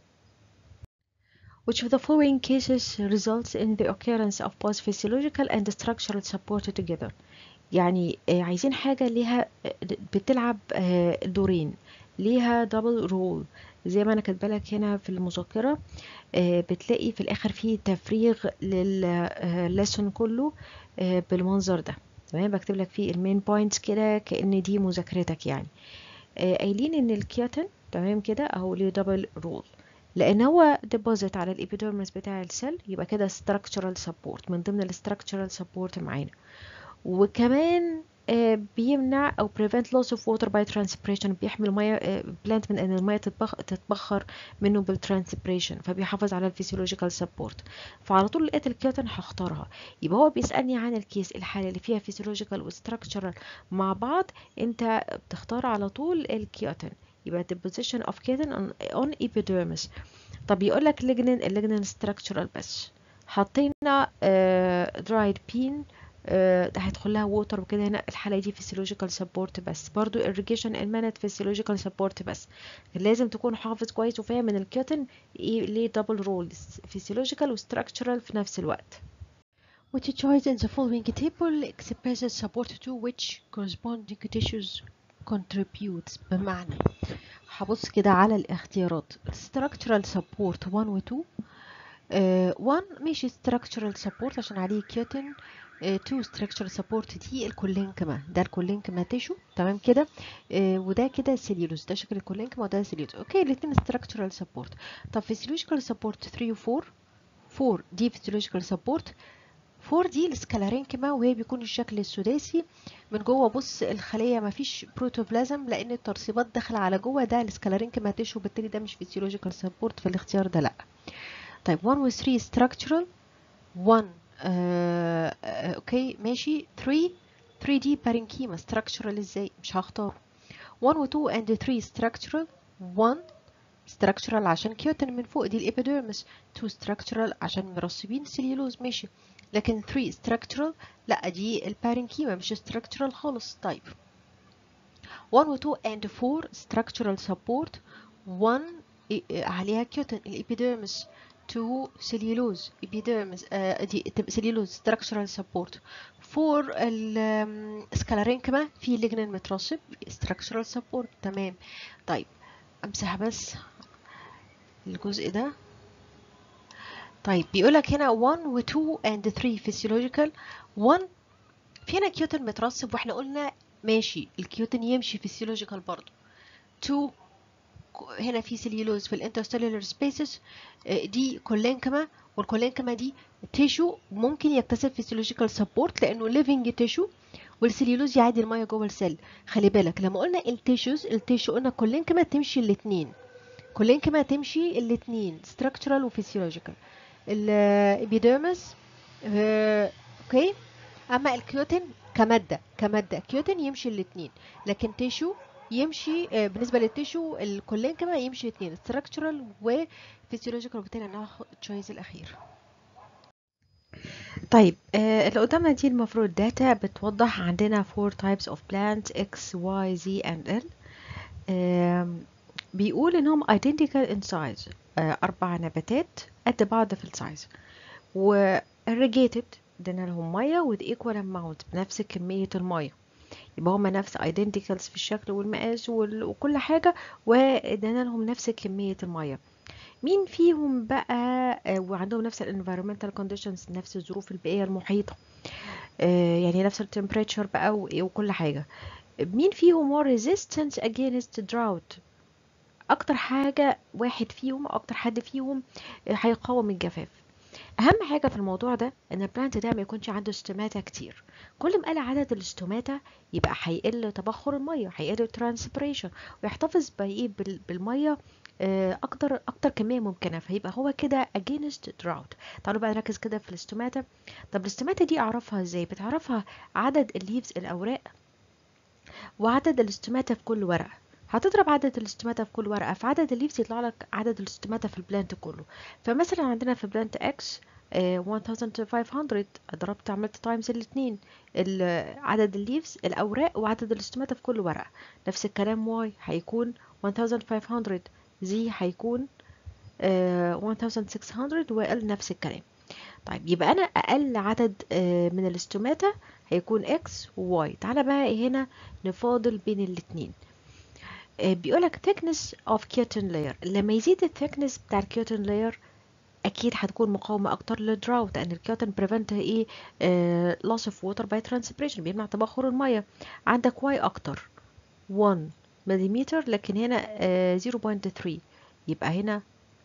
Which of the following cases results in the occurrence of both physiological and structural support together? يعني عايزين حاجة ليها بتلعب دورين ليها دبل رول زي ما انا كاتبه لك هنا في المذكره آه، بتلاقي في الاخر فيه تفريغ للليسون كله آه، بالمنظر ده تمام بكتب لك فيه المين بوينتس كده كأن دي مذاكرتك يعني آه، قايلين ان الكيوتن تمام كده اهو ليه دبل رول لان هو ديبوزيت على الابيديرمس بتاع السيل يبقى كده structural support من ضمن الستراكشرال سبورت معانا وكمان آه، بيمنع او prevent loss of water by transpiration بيحمي الميه بلانت من ان الميه تتبخ تتبخر منه بالترانسبريشن فبيحافظ على الفسيولوجيكال سبورت فعلى طول لقيت الكيوتن هختارها يبقى هو بيسالني عن الكيس الحاله اللي فيها فسيولوجيكال وستراكشرال مع بعض انت بتختار على طول الكيوتن يبقى the position of keratin on, on epidermis طب يقول لك lignin الليجنين structural بس حطينا uh, dried pin آه، ده هيدخل لها ووتر وكده هنا الحاله دي فيسيولوجيكال سبورت بس برضو irrigation المانت فيسيولوجيكال سبورت بس لازم تكون حافظ كويس وفاهم ان الكيوتن ايه ليه دبل رولز فيسيولوجيكال وستراكشرال في نفس الوقت Which choice in the following table expresses support to which corresponding tissues contributes بمعنى هبص كده على الاختيارات structural support 1 و 2 آه، 1 ماشي structural support عشان عليه كيوتن 2 structural support دي الكولينكما ده الكولينكما تيشو تمام كده آه، وده كده سيليولوز ده شكل الكولينكما وده سيليولوز اوكي الاثنين structural support طب physiological support 3 و 4 4 دي physiological support 4 دي السكالارينكما وهي بيكون الشكل السداسي من جوه بص الخليه ما فيش بروتوبلازم لان الترسيبات داخله على جوه ده السكالارينكما تيشو بالتالي ده مش فيسيولوجيكال سبورت في الاختيار ده لا طيب 1 و 3 structural 1 آه آه، اوكي ماشي 3 3 دي بارينكيما structural ازاي مش هختاره 1 و 2 and 3 structural 1 structural عشان كيوتن من فوق دي الابيديرمس 2 structural عشان مرسبين سليولوز ماشي لكن 3 structural لا دي البارينكيما مش structural خالص طيب 1 و 2 and 4 structural support 1 إيه- عليها كيوتن الابيديرمس 2 سليولوز ابيديرمس آه دي سليولوز structural support 4 السكالارينكما في ليجنين مترسب structural support تمام طيب امسح بس الجزء ده طيب بيقولك هنا 1 و 2 and 3 physiological 1 في هنا كيوتن مترسب واحنا قلنا ماشي الكيوتن يمشي physiological برضه 2 ك- هنا في سليولوز في الانترستيلولار سبيسز دي كولينكما والكولينكما دي تيشو ممكن يكتسب فيسيولوجيكال سبورت لانه ليفنج تيشو والسليولوز يعادي الميه جوه السيل خلي بالك لما قلنا التيشوز التيشو قلنا كولينكما تمشي الاثنين كولينكما تمشي الاثنين ستراكشرال وفيسيولوجيكال الابيديرمس آه، اوكي اما الكيوتين كماده كماده كيوتين يمشي الاثنين لكن تيشو يمشي آه، بالنسبه للتيشو الكولينكما يمشي الاثنين ستراكشرال وفيسيولوجيكال وبالتالي انا هاخد التشويس الاخير طيب آه اللي قدامنا دي المفروض داتا بتوضح عندنا four types of plants X, Y, Z and L آم، بيقول انهم identical in size آه اربع نباتات قد بعض في السايز و irrigated ادينا لهم ميه with equal amount بنفس كمية الميه يبقى هما نفس identicals في الشكل والمقاس وال- وكل حاجة وادينا لهم نفس كمية الميه مين فيهم بقى آه، وعندهم نفس ال environmental conditions نفس الظروف البيئية المحيطة آه، يعني نفس ال temperature بقى و- وكل حاجة مين فيهم more resistant against drought أكتر حاجة واحد فيهم أو أكتر حد فيهم آه، هيقاوم الجفاف أهم حاجة في الموضوع ده إن البلانت ده ما يكونش عنده ستوماتا كتير كل ما قل عدد الاستوماتا يبقى هيقل تبخر المية هيقل transpiration ويحتفظ بإيه بال- بالمية آه، اكتر اكتر كميه ممكنه فيبقى هو كده against drought تعالوا بقى نركز كده في الاستوماتا طب الاستوماتا دي اعرفها ازاي بتعرفها عدد الليفز الاوراق وعدد الاستوماتا في كل ورقه هتضرب عدد الاستوماتا في كل ورقه في عدد الليفز يطلع لك عدد الاستوماتا في البلانت كله فمثلا عندنا في بلانت اكس 1500 ضربت عملت تايمز الاثنين عدد الليفز الاوراق وعدد الاستوماتا في كل ورقه نفس الكلام واي هيكون 1500 زي هيكون آه 1600 وال نفس الكلام طيب يبقى انا اقل عدد آه من الاستوماتا هيكون اكس وواي تعالى بقى هنا نفاضل بين الاتنين بيقولك thickness of keratin layer لما يزيد ال thickness بتاع ال keratin layer اكيد هتكون مقاومه اكتر للدراوت لان الكيوتن بريفنت ايه loss of water by transpiration بيمنع تبخر الميه عندك واي اكتر 1 ملم لكن هنا آه 0.3 يبقى هنا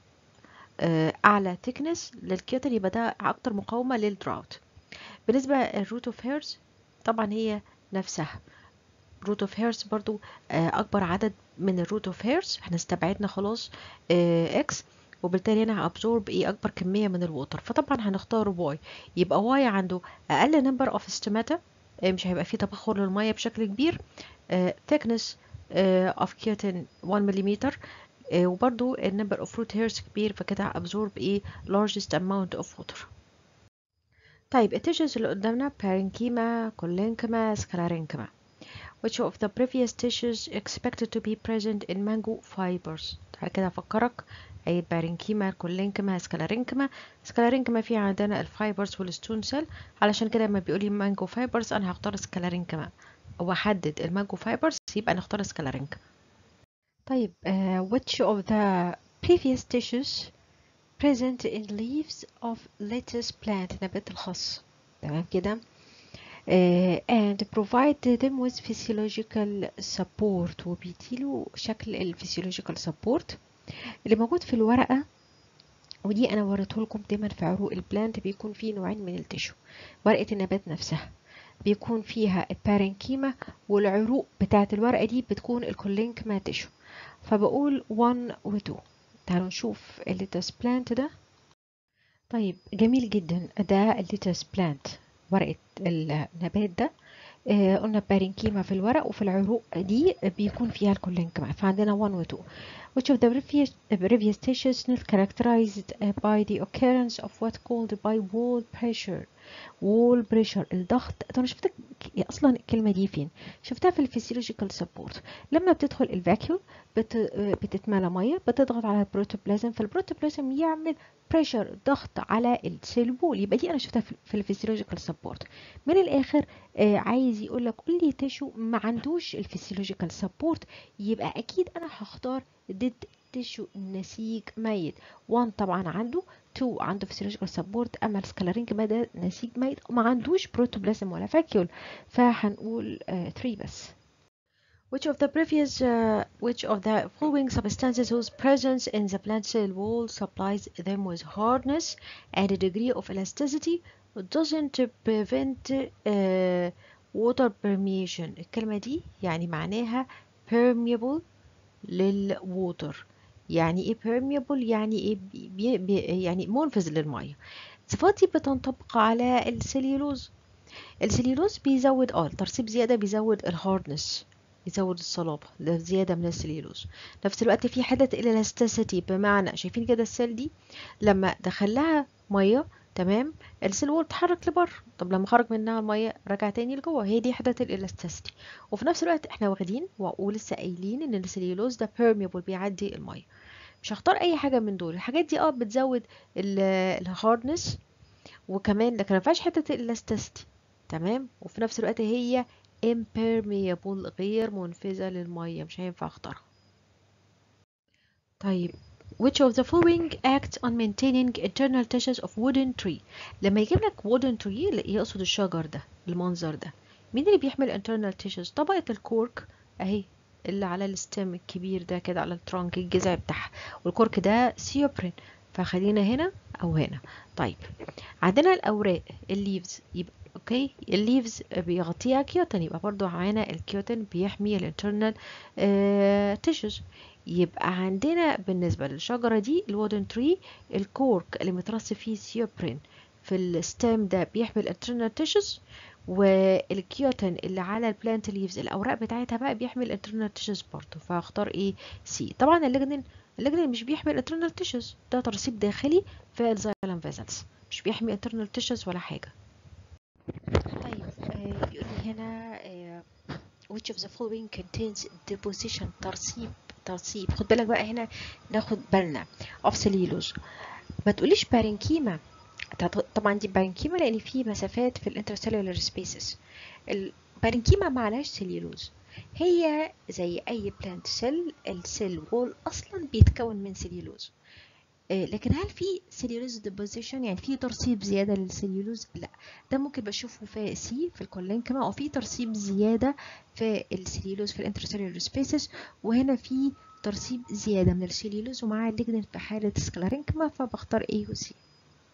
آه اعلى thickness للكيوتن يبقى ده اكتر مقاومه للدراوت بالنسبه للروت اوف هيرز طبعا هي نفسها روت اوف هيرز برضو آه اكبر عدد من الروت اوف هيرز احنا استبعدنا خلاص اكس وبالتالي هنا هابزورب ايه اكبر كميه من الووتر فطبعا هنختار واي يبقى واي عنده اقل نمبر اوف استماتا مش هيبقى فيه تبخر للميه بشكل كبير thickness اوف كيوتين 1 ملم وبرضو النمبر اوف روت هيرز كبير فكده هابزورب ايه largest amount of water طيب التيشوز اللي قدامنا بارينكيما كولينكما سكلارينكما which of the previous tissues expected to be present in mango fibers تعالى كده افكرك اي بارينكيما كولينكما سكلارينكما سكلارينكما في عندنا الفايبرز والستون سيل علشان كده لما بيقولي مانجو فايبرز انا هختار سكلارينكما او احدد المانجو فايبرز يبقى نختار سكلارينكما طيب uh, which of the previous tissues present in leaves of lettuce plant نبات الخس تمام كده uh, and provide them with physiological support وبيديله شكل ال physiological support اللي موجود في الورقة ودي أنا وريته لكم دايما في عروق البلانت بيكون فيه نوعين من التشو ورقة النبات نفسها بيكون فيها البارنكيما والعروق بتاعة الورقة دي بتكون الكولينكما تشو فبقول 1 و 2 تعالوا نشوف الليتس بلانت ده طيب جميل جدا ده الليتس بلانت ورقة النبات ده آه قلنا بارنكيما في الورق وفي العروق دي بيكون فيها الكولينكما فعندنا 1 و 2 which of the previous, previous tissues not characterized by the occurrence of what called by wall pressure wall pressure الضغط انا شفت اصلا الكلمه دي فين شفتها في الفسيولوجيكال سبورت لما بتدخل الفاكيول بت... بتتملى ميه بتضغط على البروتوبلازم فالبروتوبلازم يعمل بريشر ضغط على السيل وول يبقى دي انا شفتها في الفسيولوجيكال سبورت من الاخر آه عايز يقول لك قول لي تيشو ما عندوش الفسيولوجيكال سبورت يبقى اكيد انا هختار ضد تيشو نسيج ميت 1 طبعا عنده 2 عنده فيسيولوجيكال سبورت اما السكالارينج ده نسيج ميت ما عندوش بروتوبلازم ولا فاكيول فهنقول 3 uh, بس Which of the previous, uh, which of the following substances whose presence in the plant cell wall supplies them with hardness and a degree of elasticity doesn't prevent uh, water permeation الكلمة دي يعني معناها permeable للووتر يعني ايه permeable يعني ايه بي بي يعني منفذ للميه الصفات دي بتنطبق على السليلوز السليلوز بيزود اه الترسيب زياده بيزود الهاردنس يزود الصلابه ده زياده من السليلوز نفس الوقت في حده الالاستيسيتي بمعنى شايفين كده السيل دي لما دخلها ميه تمام السيل وول اتحرك لبره طب لما خرج منها الميه رجع تاني لجوه هي دي حده الالاستيسيتي وفي نفس الوقت احنا واخدين ولسه قايلين ان السليلوز ده بيرميبل بيعدي الميه مش هختار اي حاجه من دول الحاجات دي اه بتزود الهاردنس وكمان لكن ما فيهاش حته الالاستيسيتي تمام وفي نفس الوقت هي impermeable غير منفذه للميه مش هينفع اختارها طيب which of the following acts on maintaining internal tissues of wooden tree لما يجيب لك wooden tree يقصد الشجر ده المنظر ده مين اللي بيحمل internal tissues طبقة الكورك اهي اللي على الستيم الكبير ده كده على الترانك الجذع بتاعها والكورك ده سيوبرين فخلينا هنا او هنا طيب عندنا الاوراق الليفز يبقى اوكي الليفز بيغطيها كيوتن يبقى برضو معانا الكيوتن بيحمي الانترنال تيشوز يبقى عندنا بالنسبة للشجرة دي الودن تري الكورك اللي مترص فيه سيوبرين في الستام ده بيحمي الانترنال تيشوز والكيوتن اللي على البلانت ليفز الاوراق بتاعتها بقى بيحمي الانترنال تيشوز برضه فهختار ايه سي طبعا الليجنين الليجنين مش بيحمي الانترنال تيشوز ده ترسيب داخلي في الزايلم فيزلز مش بيحمي انترنال تيشوز ولا حاجه طيب آه بيقول لي هنا آه which of the following contains deposition ترسيب ترسيب خد بالك بقى هنا ناخد بالنا of cellulose ما تقوليش بارنكيما طبعا دي بارنكيما لان في مسافات في الانترسيلولار سبيسز البارنكيما ما عليهاش سليلوز هي زي اي بلانت سيل السيل وول اصلا بيتكون من سليولوز آه، لكن هل في سليولوز ديبوزيشن يعني في ترسيب زياده للسليولوز لا ده ممكن بشوفه في سي في الكولينكما او في ترسيب زياده في السليولوز في الانترسيلولر سبيسز وهنا في ترسيب زياده من السليولوز ومع الليجنين في حاله سكلارينكما فبختار A و C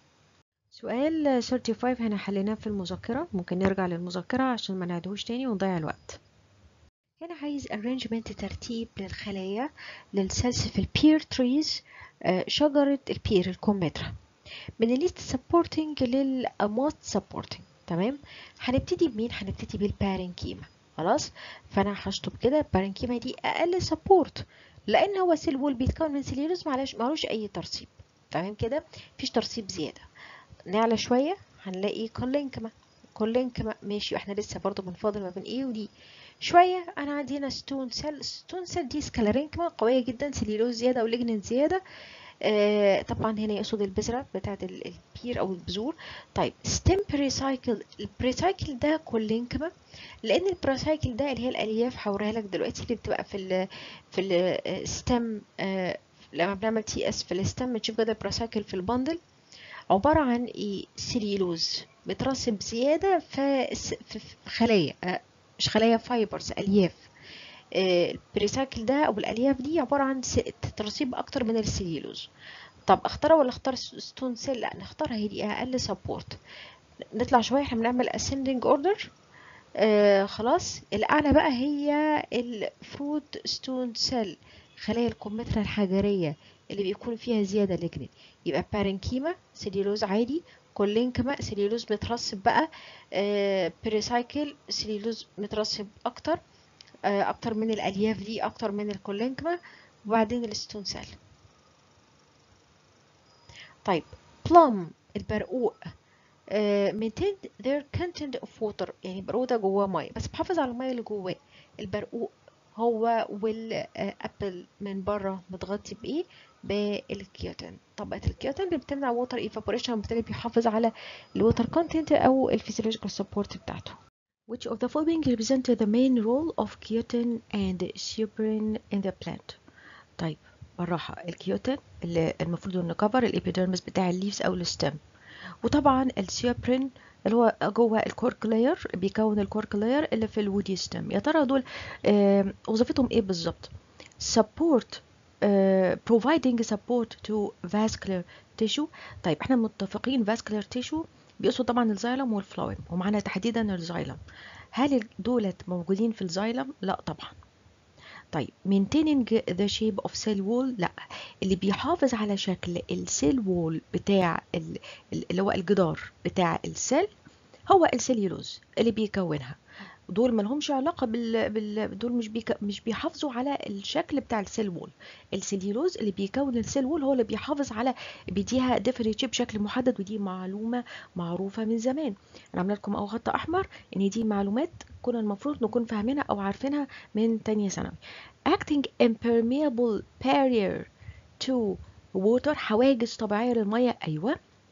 سؤال 35 هنا حليناه في المذكرة ممكن نرجع للمذكرة عشان ما نعيدهوش تاني ونضيع الوقت هنا عايز arrangement ترتيب للخلايا للسيلز في البير تريز شجرة البير الكمثرى من الليست سبورتنج للأموت سبورتنج تمام هنبتدي بمين هنبتدي بالبارنكيما خلاص فانا هشطب كده البارنكيما دي اقل سبورت لان هو سيل وول بيتكون من سيليولوز معلش مالوش اي ترسيب تمام كده مفيش ترسيب زياده نعلى شويه هنلاقي كولينكما كولينكما ماشي احنا لسه برضو بنفاضل ما بين ايه ودي شويه انا عندي هنا ستون سيل ستون سيل دي سكالارينكما قويه جدا سليلوز زياده وليجنين زياده آه طبعا هنا يقصد البذره بتاعه البير او البذور طيب ستيم بريسايكل البريسايكل ده كولينكما لان البريسايكل ده اللي هي الالياف هوريها لك دلوقتي اللي بتبقى في ال في الستم آه لما بنعمل تي اس في الستم بنشوف كده البريسايكل في البندل عبارة عن ايه سليلوز بترسب زيادة في في خلايا آه مش خلايا فايبرز الياف آه البريسايكل ده او الالياف دي عبارة عن ترسيب اكتر من السليلوز طب اختارها ولا اختار ستون سيل لا نختارها هي دي اقل سبورت نطلع شوية احنا بنعمل ascending order آه خلاص الاعلى بقى هي الفروت ستون سيل خلايا الكمثرى الحجرية اللي بيكون فيها زيادة ليجنين يبقى بارنكيما سليلوز عادي كولينكما سليلوز مترسب بقى آه بريسايكل سليلوز مترسب اكتر آه اكتر من الالياف دي اكتر من الكولينكما وبعدين الستون سيل طيب بلوم البرقوق uh, maintain their content of water يعني البرقوق ده جواه ميه بس بحافظ على الميه اللي جواه البرقوق هو والابل من بره متغطي بايه بالكيوتين طبقه الكيوتين اللي بتمنع ووتر ايفابوريشن وبالتالي بيحافظ على الووتر كونتنت او الفيزيولوجيكال سبورت بتاعته Which of the following represent the main role of keratin and suberin in the plant طيب بالراحة الكيوتين اللي المفروض انه كفر الابيدرمس بتاع الليفز او الستم وطبعا السيوبرين اللي هو جوه الكورك لاير بيكون الكورك لاير اللي في الودي ستم يا ترى دول آه وظيفتهم ايه بالظبط support uh, providing support to vascular tissue طيب احنا متفقين vascular tissue بيقصد طبعا الزايلم والفلويم ومعانا تحديدا الزايلم هل دولت موجودين في الزايلم لا طبعا طيب maintaining the shape of cell wall لا اللي بيحافظ على شكل السيل وول بتاع اللي هو الجدار بتاع السيل هو السليولوز اللي بيكونها دول ملهمش علاقه بال... بال... دول مش بيك... مش بيحافظوا على الشكل بتاع السيل وول السليولوز اللي بيكون السيل وول هو اللي بيحافظ على بيديها ديفرنشي بشكل محدد ودي معلومه معروفه من زمان انا عامله لكم اهو خط احمر ان دي معلومات كنا المفروض نكون فاهمينها او عارفينها من تانية ثانوي acting impermeable barrier to water حواجز طبيعيه للميه ايوه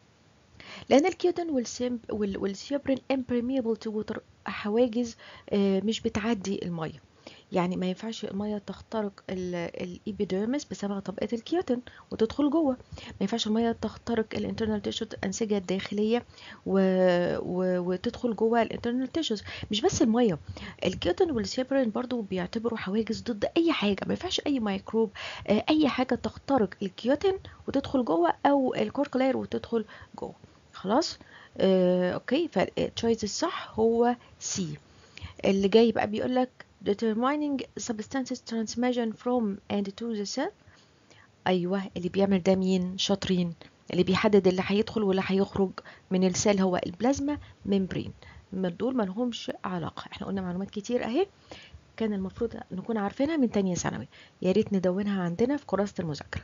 لان الكيوتين والسيمب والسيوبرين impermeable to water حواجز مش بتعدي الميه يعني ما ينفعش الميه تخترق الايبيديرمس بسبب طبقه الكيوتين وتدخل جوه ما ينفعش الميه تخترق الانترنال تيشوز الانسجه الداخليه و... و... وتدخل جوه الانترنال تيشوز مش بس الميه الكيوتين والسيبرين برضو بيعتبروا حواجز ضد اي حاجه ما ينفعش اي ميكروب اي حاجه تخترق الكيوتين وتدخل جوه او الكورك لاير وتدخل جوه خلاص آه، اوكي فالتشويس الصح هو سي اللي جاي بقى بيقول لك determining substances transmission from and to the cell ايوه اللي بيعمل ده مين شاطرين اللي بيحدد اللي هيدخل واللي هيخرج من السيل هو البلازما ممبرين من دول ملهمش علاقه احنا قلنا معلومات كتير اهي كان المفروض نكون عارفينها من تانية ثانوي يا ريت ندونها عندنا في كراسة المذاكرة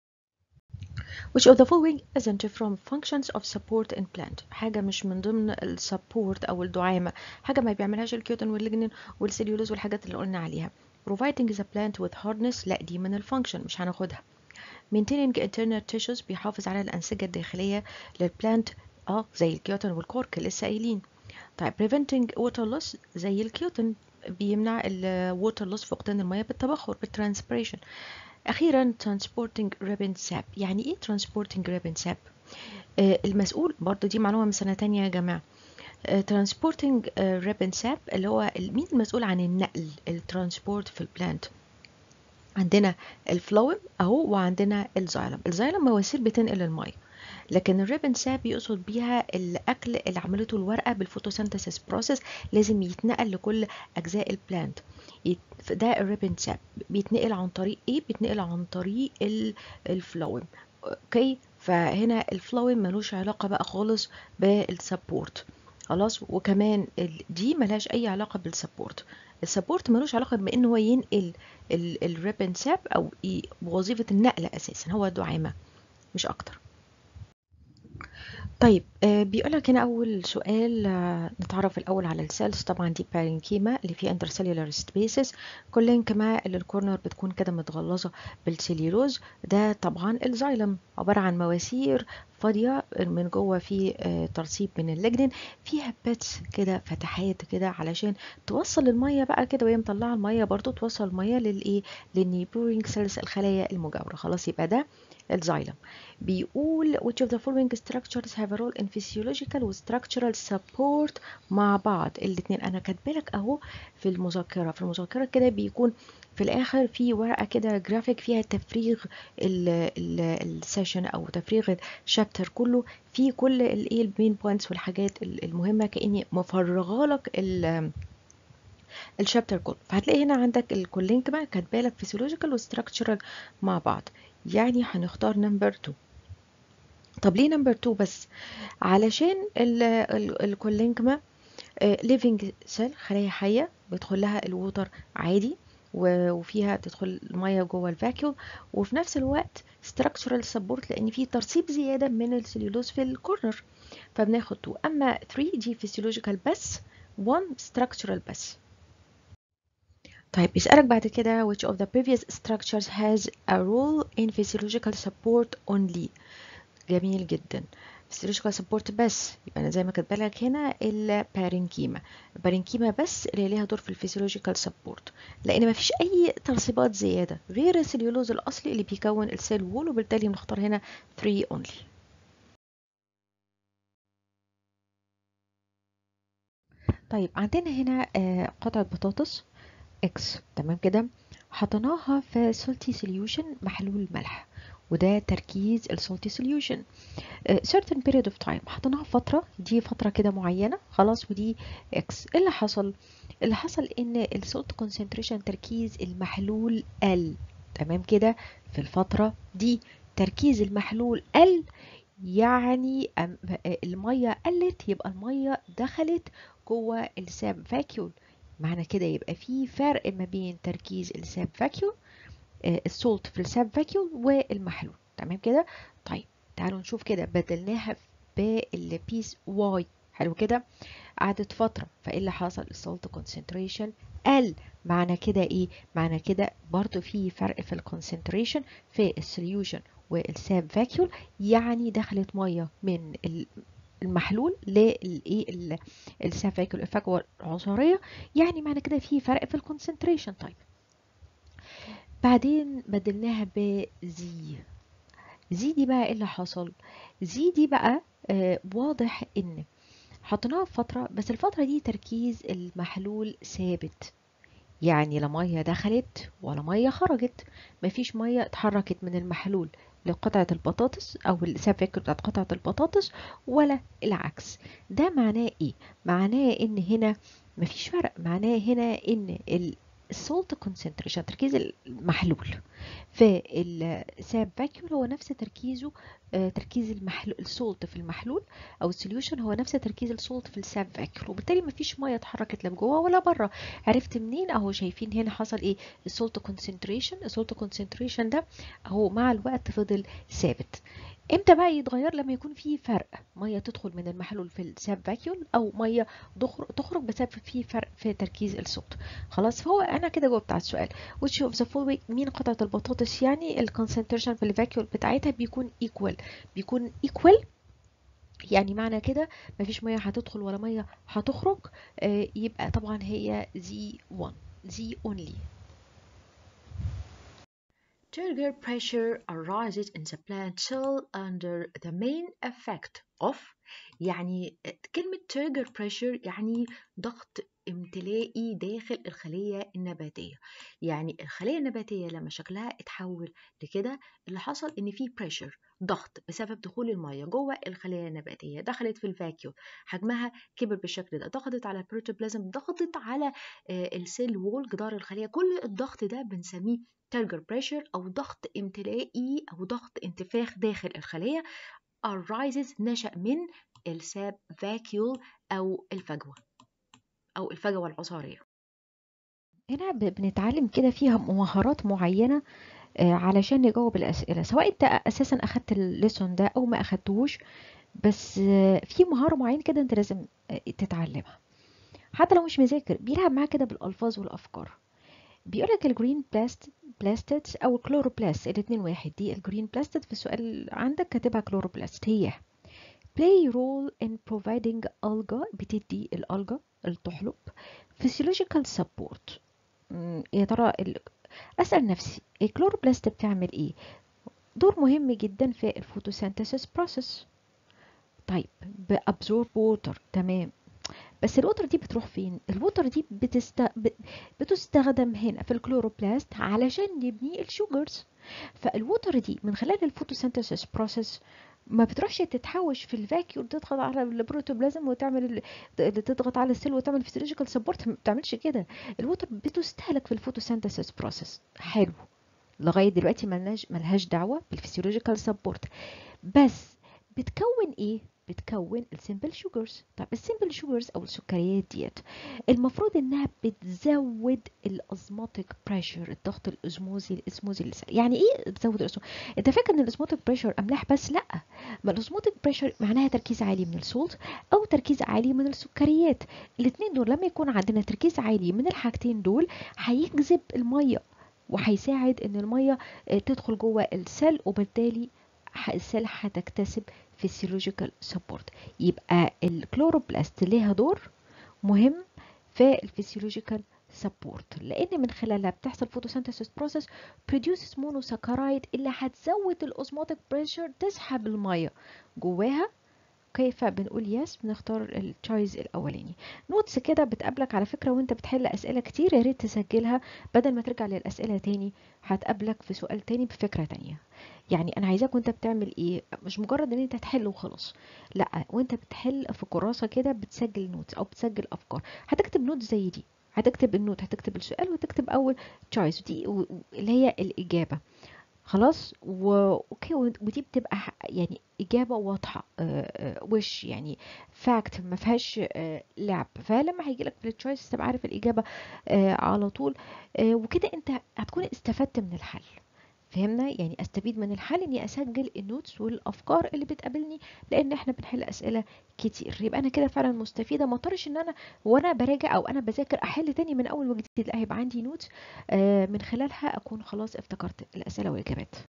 which of the following isn't from functions of support in plant حاجة مش من ضمن السبورت أو الدعامة حاجة ما بيعملهاش الكيوتين والليجنين والسليولوز والحاجات اللي قلنا عليها providing the plant with hardness لا دي من الفانكشن مش هناخدها maintaining internal tissues بيحافظ على الأنسجة الداخلية للبلانت اه زي الكيوتين والكورك لسه قايلين طيب preventing water loss زي الكيوتين بيمنع الووتر لوس فقدان الميه بالتبخر بالترانسبريشن اخيرا transporting ribbon sap يعني ايه transporting ribbon sap آه المسؤول برضو دي معلومه من سنه تانية يا جماعه transporting ribbon sap اللي هو مين المسؤول عن النقل الترانسبورت في البلانت عندنا الفلويم اهو وعندنا الزايلم الزايلم مواسير بتنقل الميه لكن الريبن ساب يقصد بيها الاكل اللي عملته الورقه بالفوتوسينثيسيس بروسيس لازم يتنقل لكل اجزاء البلانت ده الريبن ساب بيتنقل عن طريق ايه بيتنقل عن طريق الفلويم اوكي فهنا الفلويم ملوش علاقه بقى خالص بالسبورت خلاص وكمان دي ملهاش اي علاقه بالسبورت السبورت ملوش علاقه بان هو ينقل الريبن ساب او بوظيفه النقل اساسا هو دعامه مش اكتر طيب آه بيقولك هنا أول سؤال آه نتعرف الأول على السيلز طبعا دي بارينكيما اللي فيه انترسيلولار سبيسز كولينكما اللي الكورنر بتكون كده متغلظة بالسيليروز ده طبعا الزايلم عبارة عن مواسير فاضية من جوه في آه ترسيب من اللجنين فيها باتس كده فتحات كده علشان توصل المية بقى كده وهي مطلعة المية برضو توصل المية للإيه للنيبورينج سيلز الخلايا المجاورة خلاص يبقى ده الزايلم بيقول which of the following structures have a role in physiological و structural support مع بعض الاتنين انا كاتبالك اهو في المذكره في المذكره كده بيكون في الاخر في ورقه كده جرافيك فيها تفريغ السيشن او تفريغ الشابتر كله في كل الايه المين بوينتس والحاجات المهمه كاني مفرغه لك الشابتر كله فهتلاقي هنا عندك الكولينكما كاتبالك فيسيولوجيكال وستراكشرال مع بعض يعني هنختار نمبر 2 طب ليه نمبر 2 بس علشان الكولينكما ليفنج سيل خلايا حيه بيدخل لها الووتر عادي وفيها تدخل الميه جوه الفاكيوم وفي نفس الوقت structural support لان في ترسيب زياده من السليولوز في الكورنر فبناخد 2 اما 3 دي فيسيولوجيكال بس 1 structural بس طيب بيسألك بعد كده which of the previous structures has a role in physiological support only جميل جدا physiological support بس يبقى انا زي ما كاتبه لك هنا البارينكيما البارينكيما بس اللي ليها دور في الفيسيولوجيكال سبورت لان ما فيش اي ترسيبات زياده غير السليولوز الاصلي اللي بيكون السيل وول وبالتالي بنختار هنا 3 only طيب عندنا هنا قطعه بطاطس اكس تمام كده حطيناها في salty solution محلول ملح وده تركيز السولتي سوليوشن certain period of time حطيناها فترة دي فترة كده معينة خلاص ودي اكس ايه اللي حصل اللي حصل ان السولت كونسنتريشن تركيز المحلول قل تمام كده في الفترة دي تركيز المحلول قل يعني المية قلت يبقى المية دخلت جوه السام فاكيول معنى كده يبقى في فرق ما بين تركيز الساب فاكيول السولت في الساب فاكيول والمحلول تمام كده طيب تعالوا نشوف كده بدلناها بالبيس واي حلو كده قعدت فترة فايه اللي حصل السولت كونسنتريشن قل معنى كده ايه معنى كده برضو في فرق في الكونسنتريشن في السوليوشن والساب فاكيول يعني دخلت ميه من المحلول للايه الساب فاكيول الفجوه العنصريه يعني معنى كده في فرق في الكونسنتريشن طيب بعدين بدلناها بزي زي دي بقى ايه اللي حصل زي دي بقى آه واضح ان حطيناها في فتره بس الفتره دي تركيز المحلول ثابت يعني لا ميه دخلت ولا ميه خرجت مفيش ميه اتحركت من المحلول لقطعة البطاطس أو السافك بتاعت قطعة البطاطس ولا العكس ده معناه إيه؟ معناه إن هنا مفيش فرق معناه هنا إن السولت كونسنتريشن تركيز المحلول في الساب فاكيول هو نفس تركيزه تركيز المحلول السولت في المحلول او السوليوشن هو نفس تركيز السولت في الساب فاكيول وبالتالي مفيش ميه اتحركت لا جوه ولا بره عرفت منين اهو شايفين هنا حصل ايه السولت كونسنتريشن السولت كونسنتريشن ده اهو مع الوقت فضل ثابت امتى بقى يتغير لما يكون في فرق ميه تدخل من المحلول في الساب فاكيول او ميه تخرج بسبب في فرق في تركيز الصوت خلاص فهو انا كده جاوبت على السؤال which of the following مين قطعه البطاطس يعني الكونسنتريشن في الفاكيول بتاعتها بيكون equal بيكون equal يعني معنى كده مفيش ميه هتدخل ولا ميه هتخرج آه، يبقى طبعا هي زي 1 زي only Trigger pressure arises in the plant cell under the main effect of يعني كلمة trigger pressure يعني ضغط امتلائي داخل الخلية النباتية يعني الخلية النباتية لما شكلها اتحول لكده اللي حصل ان في pressure ضغط بسبب دخول المية جوه الخلية النباتية دخلت في الفاكيوم حجمها كبر بالشكل ده ضغطت على البروتوبلازم ضغطت على آه، السيل وول جدار الخلية كل الضغط ده بنسميه ترجر بريشر أو ضغط امتلائي أو ضغط انتفاخ داخل الخلية arises نشأ من الساب فاكيول أو الفجوة أو الفجوة العصارية هنا ب- بنتعلم كده فيها مهارات معينة آه، علشان نجاوب الأسئلة سواء انت أساسا أخدت الليسون ده أو ما أخدتهوش بس آه، في مهارة معينة كده انت لازم آه، تتعلمها حتى لو مش مذاكر بيلعب معاك كده بالألفاظ والأفكار بيقولك الجرين بلاست بلاستيدز أو الكلوروبلاست الاتنين واحد دي الجرين بلاستيد في السؤال عندك كاتبها كلوروبلاست هي play role in providing alga بتدي الألجا التحلب physiological support مم، يا ترى ال- أسأل نفسي الكلوروبلاست بتعمل إيه؟ دور مهم جدا في الفوتوسينثيسيس بروسيس طيب بأبزورب ووتر تمام بس الوتر دي بتروح فين؟ الوتر دي بتست... ب- بتستخدم هنا في الكلوروبلاست علشان نبني الشوجرز فالوتر دي من خلال الفوتوسينثيسيس بروسيس ما بتروحش تتحوش في الفاكيوم تضغط على البروتوبلازم وتعمل ال- ت- تضغط على السيل وتعمل فيسيولوجيكال سبورت ما بتعملش كده الوتر بتستهلك في الفوتوسينثيسيس بروسيس حلو لغايه دلوقتي ملناش ملهاش دعوه بالفسيولوجيكال سبورت بس بتكون ايه بتكون السيمبل شوجرز طب السيمبل شوجرز او السكريات ديت المفروض انها بتزود الازماتيك بريشر الضغط الاسموزي الاسموزي اللي يعني ايه بتزود الاسموزي انت فاكر ان الاسموتيك بريشر املاح بس لا ما الاسموتيك بريشر معناها تركيز عالي من السولت او تركيز عالي من السكريات الاثنين دول لما يكون عندنا تركيز عالي من الحاجتين دول هيجذب الميه وهيساعد ان الميه آه، تدخل جوه السيل وبالتالي ح- السيل هتكتسب فيسيولوجيكال سبورت يبقى الكلوروبلاست ليها دور مهم في الفسيولوجيكال سبورت لان من خلالها بتحصل فوتوسينثيسيس بروسيس بروديوسز مونوساكرايد اللي هتزود الاوزموتيك بريشر تسحب الميه جواها كيف بنقول يس بنختار التشويز الاولاني نوتس كده بتقابلك على فكره وانت بتحل اسئله كتير يا ريت تسجلها بدل ما ترجع للاسئله تاني هتقابلك في سؤال تاني بفكره تانية يعني انا عايزاك وانت بتعمل ايه مش مجرد ان انت تحل وخلاص لا وانت بتحل في كراسه كده بتسجل نوتس او بتسجل افكار هتكتب نوت زي دي هتكتب النوت هتكتب السؤال وتكتب اول تشويس ودي و- و- اللي هي الاجابه خلاص و... اوكي ودي بتبقى ح- يعني اجابه واضحه آه، آه، وش يعني فاكت ما فيهاش آه، لعب فلما هيجي لك في التشويس تبقى عارف الاجابه آه، على طول آه، وكده انت هتكون استفدت من الحل فهمنا يعني استفيد من الحل اني اسجل النوتس والافكار اللي بتقابلني لان احنا بنحل اسئله كتير يبقى انا كده فعلا مستفيده ما اضطرش ان انا وانا براجع او انا بذاكر احل تاني من اول وجديد لا هيبقى عندي نوتس آه، من خلالها اكون خلاص افتكرت الاسئله والاجابات